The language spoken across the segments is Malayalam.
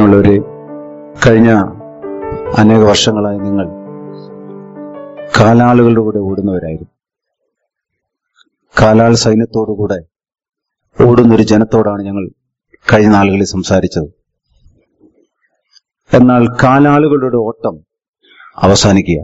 പ്രിയമുള്ളവരെ കഴിഞ്ഞ അനേക വർഷങ്ങളായി നിങ്ങൾ കാലാളുകളുടെ കൂടെ ഓടുന്നവരായിരുന്നു കാലാൾ സൈന്യത്തോടുകൂടെ ഓടുന്നൊരു ജനത്തോടാണ് ഞങ്ങൾ കഴിഞ്ഞ നാളുകളിൽ സംസാരിച്ചത് എന്നാൽ കാലാളുകളുടെ ഓട്ടം അവസാനിക്കുക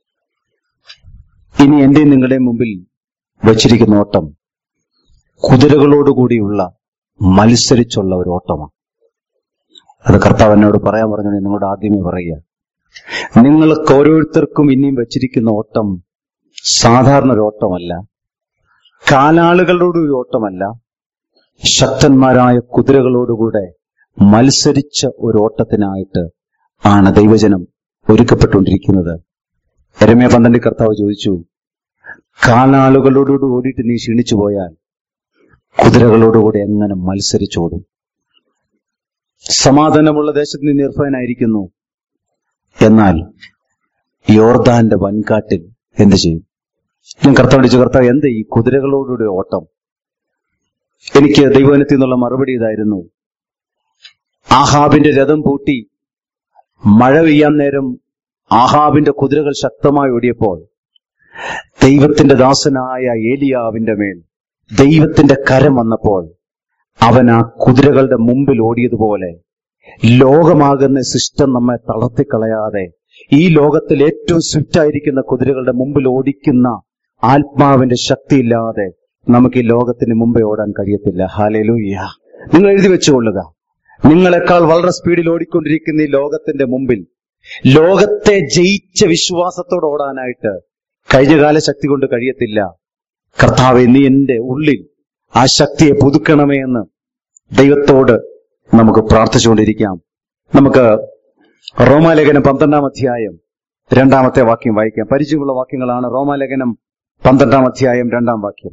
ഇനി എന്റെയും നിങ്ങളുടെയും മുമ്പിൽ വച്ചിരിക്കുന്ന ഓട്ടം കുതിരകളോടുകൂടിയുള്ള മത്സരിച്ചുള്ള ഒരു ഓട്ടമാണ് അത് കർത്താവ് എന്നോട് പറയാൻ പറഞ്ഞു നിങ്ങളോട് ആദ്യമേ പറയുക നിങ്ങൾക്ക് ഓരോരുത്തർക്കും ഇനിയും വച്ചിരിക്കുന്ന ഓട്ടം സാധാരണ ഒരു ഓട്ടമല്ല കാലാളുകളോട് ഒരു ഓട്ടമല്ല ശക്തന്മാരായ കുതിരകളോടുകൂടെ മത്സരിച്ച ഒരു ഓട്ടത്തിനായിട്ട് ആണ് ദൈവജനം ഒരുക്കപ്പെട്ടുകൊണ്ടിരിക്കുന്നത് രമ്യ പന്ത്രണ്ട് കർത്താവ് ചോദിച്ചു കാലാളുകളോടുകൂടി ഓടിയിട്ട് നീ ക്ഷീണിച്ചു പോയാൽ കുതിരകളോടുകൂടി എങ്ങനെ മത്സരിച്ചോടും സമാധാനമുള്ള ദേശത്ത് നീ നിർഭയനായിരിക്കുന്നു എന്നാൽ യോർദാന്റെ വൻകാട്ടിൽ എന്ത് ചെയ്യും ഞാൻ കർത്താവ് വിളിച്ചു കർത്താവ് എന്ത് ഈ കുതിരകളോടുകൂടി ഓട്ടം എനിക്ക് ദൈവവനത്തിൽ നിന്നുള്ള മറുപടി ഇതായിരുന്നു ആഹാബിന്റെ രഥം പൂട്ടി മഴ പെയ്യാൻ നേരം ആഹാബിന്റെ കുതിരകൾ ശക്തമായി ഓടിയപ്പോൾ ദൈവത്തിന്റെ ദാസനായ ഏലിയാവിന്റെ മേൽ ദൈവത്തിന്റെ കരം വന്നപ്പോൾ അവൻ ആ കുതിരകളുടെ മുമ്പിൽ ഓടിയതുപോലെ ലോകമാകുന്ന സിസ്റ്റം നമ്മെ തളർത്തിക്കളയാതെ ഈ ലോകത്തിൽ ഏറ്റവും സ്വിഫ്റ്റ് ആയിരിക്കുന്ന കുതിരകളുടെ മുമ്പിൽ ഓടിക്കുന്ന ആത്മാവിന്റെ ശക്തിയില്ലാതെ നമുക്ക് ഈ ലോകത്തിന് മുമ്പേ ഓടാൻ കഴിയത്തില്ല ഹാലലൂയ്യ നിങ്ങൾ എഴുതി വെച്ചുകൊള്ളുക നിങ്ങളെക്കാൾ വളരെ സ്പീഡിൽ ഓടിക്കൊണ്ടിരിക്കുന്ന ഈ ലോകത്തിന്റെ മുമ്പിൽ ലോകത്തെ ജയിച്ച വിശ്വാസത്തോടെ ഓടാനായിട്ട് കഴിഞ്ഞകാല ശക്തി കൊണ്ട് കഴിയത്തില്ല കർത്താവെ നീ എന്റെ ഉള്ളിൽ ആ ശക്തിയെ പുതുക്കണമേ എന്ന് ദൈവത്തോട് നമുക്ക് പ്രാർത്ഥിച്ചുകൊണ്ടിരിക്കാം നമുക്ക് റോമാലേഖനം പന്ത്രണ്ടാം അധ്യായം രണ്ടാമത്തെ വാക്യം വായിക്കാം പരിചയമുള്ള വാക്യങ്ങളാണ് റോമാലേഖനം പന്ത്രണ്ടാം അധ്യായം രണ്ടാം വാക്യം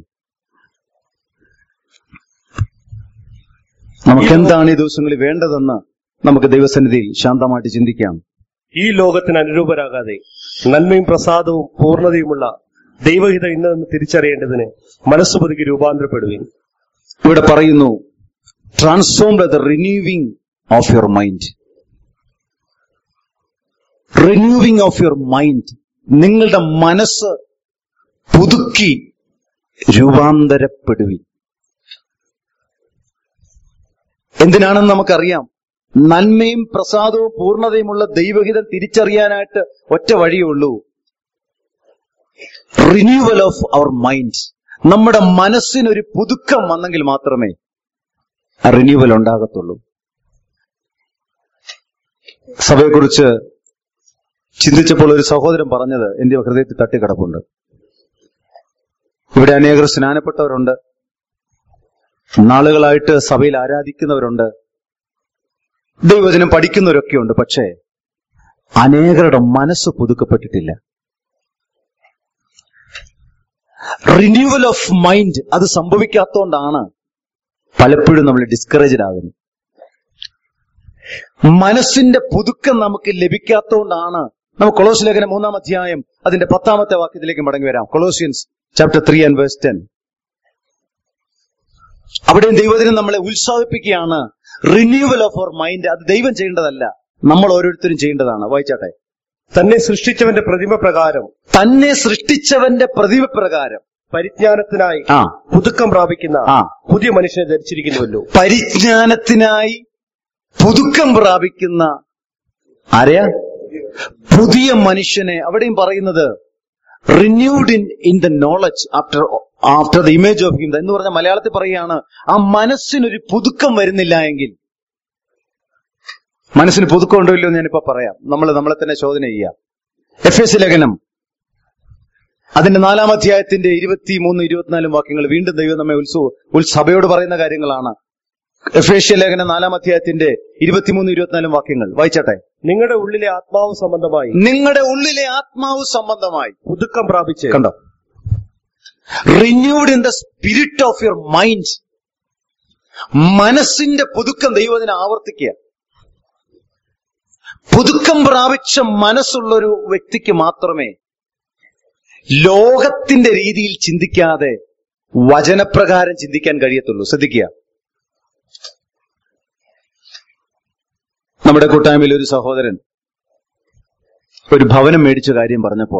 നമുക്ക് എന്താണ് ഈ ദിവസങ്ങളിൽ വേണ്ടതെന്ന് നമുക്ക് ദൈവസന്നിധിയിൽ ശാന്തമായിട്ട് ചിന്തിക്കാം ഈ ലോകത്തിന് അനുരൂപരാകാതെ നന്മയും പ്രസാദവും പൂർണ്ണതയുമുള്ള ദൈവഹിതം ഇന്നതെന്ന് തിരിച്ചറിയേണ്ടതിന് മനസ്സ് പുതുക്കി രൂപാന്തരപ്പെടുകയും ഇവിടെ പറയുന്നു transform the renewing of your mind renewing of your mind നിങ്ങളുടെ മനസ്സ് പുതുക്കി രൂപാന്തരപ്പെടുവി എന്തിനാണെന്ന് നമുക്കറിയാം നന്മയും പ്രസാദവും പൂർണ്ണതയുമുള്ള ദൈവഹിതം തിരിച്ചറിയാനായിട്ട് ഒറ്റ വഴിയേ ഉള്ളൂ റിന്യൂവൽ ഓഫ് അവർ മൈൻഡ് നമ്മുടെ മനസ്സിനൊരു പുതുക്കം വന്നെങ്കിൽ മാത്രമേ ആ റിന്യൂവൽ ഉണ്ടാകത്തുള്ളൂ സഭയെക്കുറിച്ച് ചിന്തിച്ചപ്പോൾ ഒരു സഹോദരൻ പറഞ്ഞത് എന്റെ ഹൃദയത്തിൽ തട്ടിക്കിടപ്പുണ്ട് ഇവിടെ അനേകർ സ്നാനപ്പെട്ടവരുണ്ട് നാളുകളായിട്ട് സഭയിൽ ആരാധിക്കുന്നവരുണ്ട് ദൈവചനം പഠിക്കുന്നവരൊക്കെയുണ്ട് പക്ഷേ അനേകരുടെ മനസ്സ് പുതുക്കപ്പെട്ടിട്ടില്ല റിന്യൂവൽ ഓഫ് മൈൻഡ് അത് സംഭവിക്കാത്തോണ്ടാണ് പലപ്പോഴും നമ്മൾ ഡിസ്കറേജ്ഡ് ആകുന്നത് മനസ്സിന്റെ പുതുക്കം നമുക്ക് ലഭിക്കാത്തോണ്ടാണ് നമുക്ക് കൊളോസ് ലേഖനം മൂന്നാം അധ്യായം അതിന്റെ പത്താമത്തെ വാക്യത്തിലേക്ക് മടങ്ങി വരാം Colossians chapter three and verse ten അവിടെയും ദൈവത്തിനും നമ്മളെ ഉത്സാഹിപ്പിക്കുകയാണ് റിന്യൂവൽ ഓഫ് അവർ മൈൻഡ് അത് ദൈവം ചെയ്യേണ്ടതല്ല നമ്മൾ ഓരോരുത്തരും ചെയ്യേണ്ടതാണ് വായിച്ചാട്ടെ തന്നെ സൃഷ്ടിച്ചവന്റെ പ്രതിമ പ്രകാരം തന്നെ സൃഷ്ടിച്ചവന്റെ പ്രതിഭ പ്രകാരം പരിജ്ഞാനത്തിനായി ആ പുതുക്കം പ്രാപിക്കുന്ന ആ. പുതിയ മനുഷ്യനെ ധരിച്ചിരിക്കുന്നുവല്ലോ പരിജ്ഞാനത്തിനായി പുതുക്കം പ്രാപിക്കുന്ന ആരെയാ പുതിയ മനുഷ്യനെ അവിടെയും പറയുന്നത് renewed in in the knowledge after after the image of him എന്ന് പറഞ്ഞ മലയാളത്തിൽ പറയുകയാണ് ആ മനസ്സിനൊരു പുതുക്കം വരുന്നില്ല എങ്കിൽ മനസ്സിന് പുതുക്കം ഉണ്ടോ ഇല്ലയോ എന്ന് ഞാനിപ്പോ പറയാം നമ്മൾ നമ്മളെ തന്നെ ചോദന ചെയ്യാം എഫ് എസ് ലേഖനം അതിന്റെ നാലാം അധ്യായത്തിന്റെ ഇരുപത്തി മൂന്ന് ഇരുപത്തിനാലും വാക്യങ്ങൾ വീണ്ടും ദൈവം നമ്മെ ഉത്സവ ഉത്സഭയോട് പറയുന്ന കാര്യങ്ങളാണ് എഫേഷ്യ ലേഖനം നാലാം അധ്യായത്തിന്റെ ഇരുപത്തിമൂന്ന് ഇരുപത്തിനാലും വാക്യങ്ങൾ വായിച്ചട്ടെ നിങ്ങളുടെ ഉള്ളിലെ ആത്മാവ് സംബന്ധമായി നിങ്ങളുടെ ഉള്ളിലെ ആത്മാവ് സംബന്ധമായി പുതുക്കം പ്രാപിച്ച് കണ്ടോ renewed in the spirit of your mind മനസ്സിന്റെ പുതുക്കം ദൈവത്തിന് ആവർത്തിക്കുക പുതുക്കം പ്രാപിച്ച മനസ്സുള്ള ഒരു വ്യക്തിക്ക് മാത്രമേ ലോകത്തിന്റെ രീതിയിൽ ചിന്തിക്കാതെ വചനപ്രകാരം ചിന്തിക്കാൻ കഴിയത്തുള്ളൂ ശ്രദ്ധിക്കുക നമ്മുടെ കൂട്ടായ്മയിൽ ഒരു സഹോദരൻ ഒരു ഭവനം മേടിച്ച കാര്യം പറഞ്ഞപ്പോൾ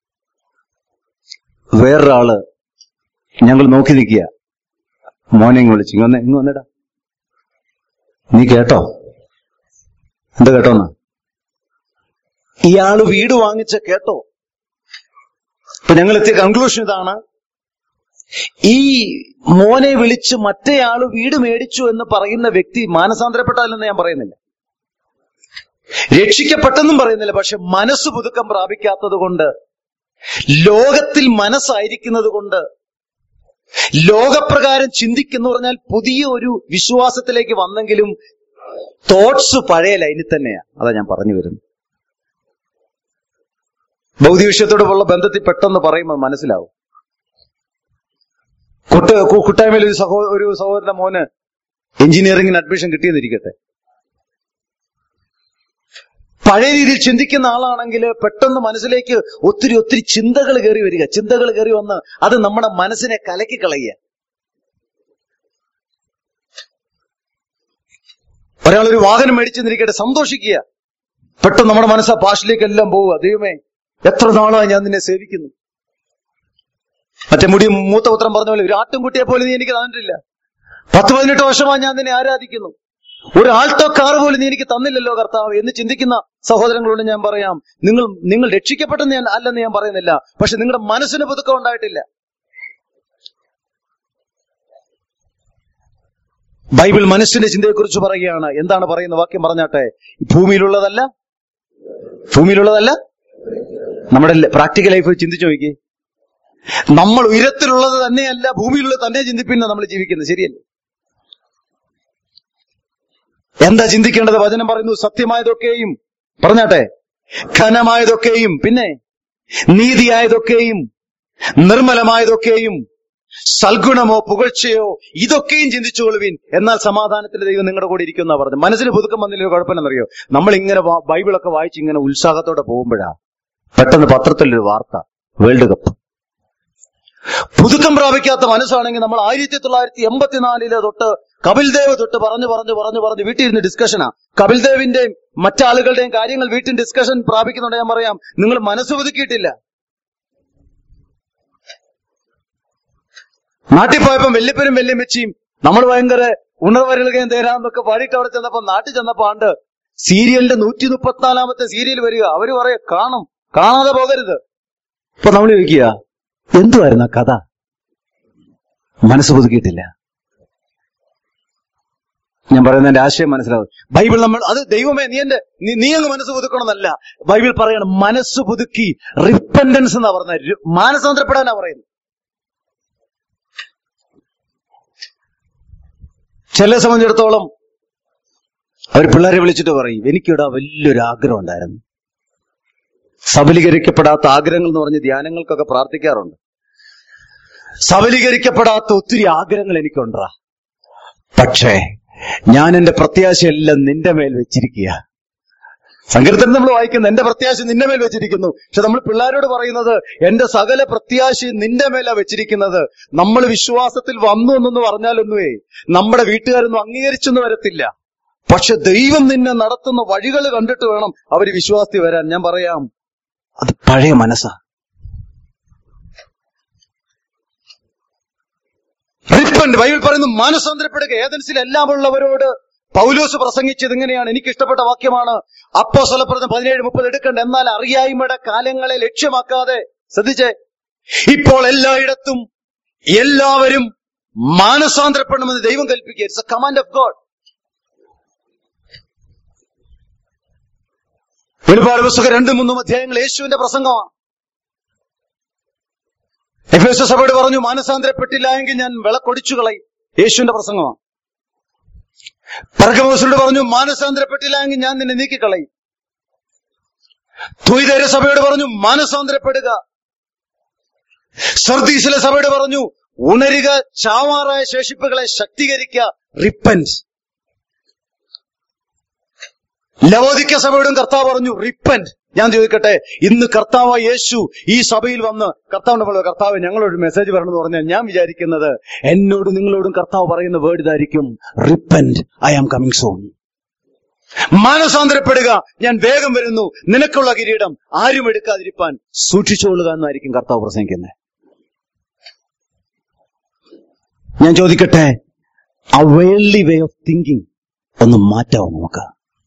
വേറൊരാള് ഞങ്ങൾ നോക്കി നിൽക്കുക മോനെ ഇങ്ങ് വിളിച്ചു ഇങ്ങ് വന്നേ ഇങ്ങ് വന്നെടാ നീ കേട്ടോ എന്താ കേട്ടോന്ന് ഇയാള് വീട് വാങ്ങിച്ച കേട്ടോ ഇപ്പൊ ഞങ്ങൾ എത്തിയ കൺക്ലൂഷൻ ഇതാണ് ഈ മോനെ വിളിച്ച് മറ്റേയാള് വീട് മേടിച്ചു എന്ന് പറയുന്ന വ്യക്തി മാനസാന്തരപ്പെട്ടതല്ലെന്ന് ഞാൻ പറയുന്നില്ല രക്ഷിക്കപ്പെട്ടെന്നും പറയുന്നില്ല പക്ഷെ മനസ്സ് പുതുക്കം പ്രാപിക്കാത്തത് കൊണ്ട് ലോകത്തിൽ മനസ്സായിരിക്കുന്നത് കൊണ്ട് ലോകപ്രകാരം ചിന്തിക്കുന്ന പറഞ്ഞാൽ പുതിയ ഒരു വിശ്വാസത്തിലേക്ക് വന്നെങ്കിലും തോട്ട്സ് പഴയ ലൈനിൽ തന്നെയാ അതാ ഞാൻ പറഞ്ഞു വരുന്നത് ഭൗതിക വിഷയത്തോടുള്ള ബന്ധത്തിൽ പെട്ടെന്ന് പറയുമ്പോൾ മനസ്സിലാവും കുട്ട കു- കൂട്ടായ്മയിൽ ഒരു സഹോ ഒരു സഹോദരന്റെ മോന് എഞ്ചിനീയറിംഗിന് അഡ്മിഷൻ കിട്ടിയെന്നിരിക്കട്ടെ പഴയ രീതിയിൽ ചിന്തിക്കുന്ന ആളാണെങ്കിൽ പെട്ടെന്ന് മനസ്സിലേക്ക് ഒത്തിരി ഒത്തിരി ചിന്തകൾ കയറി വരിക ചിന്തകൾ കയറി വന്ന് അത് നമ്മുടെ മനസ്സിനെ കലക്കി കളയുക ഒരാൾ ഒരു വാഹനം മേടിച്ചെന്നിരിക്കട്ടെ സന്തോഷിക്കുക പെട്ടെന്ന് നമ്മുടെ മനസ്സ് ആ പാഷിലേക്കെല്ലാം പോവുക ദൈവമേ എത്ര നാളായി ഞാൻ നിന്നെ സേവിക്കുന്നു മറ്റേ മുടി മൂത്ത പുത്രം പറഞ്ഞ പോലെ ഒരു ആട്ടുംകുട്ടിയെ പോലെ നീ എനിക്ക് തന്നിട്ടില്ല പത്ത് പതിനെട്ട് വർഷമായി ഞാൻ നിന്നെ ആരാധിക്കുന്നു ഒരു ആൾട്ടോ കാർ പോലും നീ എനിക്ക് തന്നില്ലല്ലോ കർത്താവ് എന്ന് ചിന്തിക്കുന്ന സഹോദരങ്ങളോട് ഞാൻ പറയാം നിങ്ങൾ നിങ്ങൾ രക്ഷിക്കപ്പെട്ടെന്ന് ഞാൻ അല്ലെന്ന് ഞാൻ പറയുന്നില്ല പക്ഷെ നിങ്ങളുടെ മനസ്സിന് പുതുക്കം ഉണ്ടായിട്ടില്ല ബൈബിൾ മനുഷ്യന്റെ ചിന്തയെക്കുറിച്ച് പറയുകയാണ് എന്താണ് പറയുന്ന വാക്യം പറഞ്ഞാട്ടെ ഭൂമിയിലുള്ളതല്ല ഭൂമിയിലുള്ളതല്ല നമ്മുടെ പ്രാക്ടിക്കൽ ലൈഫ് ചിന്തിച്ചു നോക്കി നമ്മൾ ഉയരത്തിലുള്ളത് തന്നെയല്ല ഭൂമിയിലുള്ളത് തന്നെ ചിന്തിപ്പിന്ന നമ്മൾ ജീവിക്കുന്നത് ശരിയല്ലേ എന്താ ചിന്തിക്കേണ്ടത് വചനം പറയുന്നു സത്യമായതൊക്കെയും പറഞ്ഞാട്ടെ ഘനമായതൊക്കെയും പിന്നെ നീതിയായതൊക്കെയും നിർമ്മലമായതൊക്കെയും സൽഗുണമോ പുകഴ്ചയോ ഇതൊക്കെയും ചിന്തിച്ചുകൊള്ളുവിൻ എന്നാൽ സമാധാനത്തിന്റെ ദൈവം നിങ്ങളുടെ കൂടെ ഇരിക്കുന്ന പറഞ്ഞു മനസ്സിന് പുതുക്കം വന്നില്ല കുഴപ്പമില്ലെന്നറിയോ നമ്മൾ ഇങ്ങനെ വാ- ബൈബിളൊക്കെ വായിച്ച് ഇങ്ങനെ ഉത്സാഹത്തോടെ പോകുമ്പോഴാ പെട്ടെന്ന് പത്രത്തിലൊരു വാർത്ത വേൾഡ് കപ്പ് പുതുക്കം പ്രാപിക്കാത്ത മനസ്സാണെങ്കിൽ നമ്മൾ ആയിരത്തി തൊള്ളായിരത്തി എൺപത്തിനാലില് തൊട്ട് കപിൽ ദേവ് തൊട്ട് പറഞ്ഞു പറഞ്ഞു പറഞ്ഞു പറഞ്ഞു വീട്ടിൽ ഇരുന്ന് ഡിസ്കഷനാ കപിൽ ദേവിന്റെയും മറ്റാളുകളുടെയും കാര്യങ്ങൾ വീട്ടിൽ ഡിസ്കഷൻ പ്രാപിക്കുന്നുണ്ട് ഞാൻ പറയാം നിങ്ങൾ മനസ്സ് പുതുക്കിയിട്ടില്ല നാട്ടിൽ പോയപ്പോ വല്യപ്പനും വല്യമ്മച്ചിയും നമ്മൾ ഭയങ്കര ഉണർവരുകയും തേരാന്നൊക്കെ പാടിയിട്ട് അവിടെ ചെന്നപ്പോ നാട്ടിൽ ചെന്നപ്പോ ആണ്ട് സീരിയലിന്റെ നൂറ്റി മുപ്പത്തിനാലാമത്തെ സീരിയൽ വരിക അവര് പറയാ കാണും കാണാതെ പോകരുത് ഇപ്പൊ നമ്മൾ ചോദിക്കുക എന്തുവായിരുന്നു ആ കഥ മനസ്സ് പുതുക്കിയിട്ടില്ല ഞാൻ പറയുന്നതിന്റെ ആശയം മനസ്സിലാവും ബൈബിൾ നമ്മൾ അത് ദൈവമേ നീ എന്റെ നീ നീ അങ്ങ് മനസ്സ് പുതുക്കണമെന്നല്ല ബൈബിൾ പറയണം മനസ്സ് പുതുക്കി റിപ്പൻഡൻസ് എന്നാ പറഞ്ഞ മാനസാന്തരപ്പെടാനാ പറയുന്നത് ചില സംബന്ധിച്ചിടത്തോളം അവർ പിള്ളേരെ വിളിച്ചിട്ട് പറയും എനിക്കിവിടെ വലിയൊരു ആഗ്രഹം ഉണ്ടായിരുന്നു സബലീകരിക്കപ്പെടാത്ത ആഗ്രഹങ്ങൾ എന്ന് പറഞ്ഞ് ധ്യാനങ്ങൾക്കൊക്കെ പ്രാർത്ഥിക്കാറുണ്ട് സബലീകരിക്കപ്പെടാത്ത ഒത്തിരി ആഗ്രഹങ്ങൾ എനിക്കുണ്ടാ പക്ഷേ ഞാൻ എന്റെ പ്രത്യാശയെല്ലാം നിന്റെ മേൽ വെച്ചിരിക്കുക സങ്കീർത്തനം നമ്മൾ വായിക്കുന്നു എന്റെ പ്രത്യാശ നിന്റെ മേൽ വെച്ചിരിക്കുന്നു പക്ഷെ നമ്മൾ പിള്ളേരോട് പറയുന്നത് എന്റെ സകല പ്രത്യാശയും നിന്റെ മേലാ വെച്ചിരിക്കുന്നത് നമ്മൾ വിശ്വാസത്തിൽ വന്നു എന്നൊന്ന് പറഞ്ഞാലൊന്നുവേ നമ്മുടെ വീട്ടുകാരൊന്നും അംഗീകരിച്ചൊന്നും വരത്തില്ല പക്ഷെ ദൈവം നിന്നെ നടത്തുന്ന വഴികൾ കണ്ടിട്ട് വേണം അവര് വിശ്വാസത്തിൽ വരാൻ ഞാൻ പറയാം അത് പഴയ മനസ്സാ റിപ്പന്റ് ബൈബിൾ പറയുന്നു മാനസാന്തരപ്പെടുക ഏതൻസിൽ എല്ലാം ഉള്ളവരോട് പൗലോസ് പ്രസംഗിച്ചത് ഇങ്ങനെയാണ് എനിക്ക് ഇഷ്ടപ്പെട്ട വാക്യമാണ് അപ്പോ സ്വലപ്രദം പതിനേഴ് മുപ്പത് എടുക്കണ്ട എന്നാൽ അറിയായ്മയുടെ കാലങ്ങളെ ലക്ഷ്യമാക്കാതെ ശ്രദ്ധിച്ചേ ഇപ്പോൾ എല്ലായിടത്തും എല്ലാവരും മാനസാന്തരപ്പെടണമെന്ന് ദൈവം കൽപ്പിക്കുക it's a command of God വെളിപാട് പുസ്തകം രണ്ടും മൂന്നും അധ്യായങ്ങൾ യേശുവിന്റെ പ്രസംഗമാണ് എഫ് എസ് സഭയോട് പറഞ്ഞു മാനസാന്തരപ്പെട്ടില്ല എങ്കിൽ ഞാൻ വിളക്കൊടിച്ചു കളയും യേശുവിന്റെ പ്രസംഗമാണ് പറക്കമോസോട് പറഞ്ഞു മാനസാന്തരപ്പെട്ടില്ല എങ്കിൽ ഞാൻ നിന്നെ നീക്കിക്കളയും ദ്വൈതര സഭയോട് പറഞ്ഞു മാനസാന്തരപ്പെടുക സർദീസിലെ സഭയോട് പറഞ്ഞു ഉണരുക ചാവാറായ ശേഷിപ്പുകളെ ശക്തീകരിക്കുക റിപ്പൻസ് ലവോദിക്ക സഭയോടും കർത്താവ് പറഞ്ഞു റിപ്പന്റ് ഞാൻ ചോദിക്കട്ടെ ഇന്ന് കർത്താവ് യേശു ഈ സഭയിൽ വന്ന് കർത്താവിന്റെ പോലെ കർത്താവ് ഞങ്ങളോട് മെസ്സേജ് പറയണമെന്ന് പറഞ്ഞാൽ ഞാൻ വിചാരിക്കുന്നത് എന്നോട് നിങ്ങളോടും കർത്താവ് പറയുന്ന വേർഡ് ഇതായിരിക്കും repent I am coming soon മാനസാന്തരപ്പെടുക ഞാൻ വേഗം വരുന്നു നിനക്കുള്ള കിരീടം ആരും എടുക്കാതിരിപ്പാൻ സൂക്ഷിച്ചുകൊള്ളുക എന്നായിരിക്കും കർത്താവ് പ്രസംഗിക്കുന്നത് ഞാൻ ചോദിക്കട്ടെ ആ വേൾഡി വേ ഓഫ് തിങ്കിങ് ഒന്ന് മാറ്റാമോ നമുക്ക്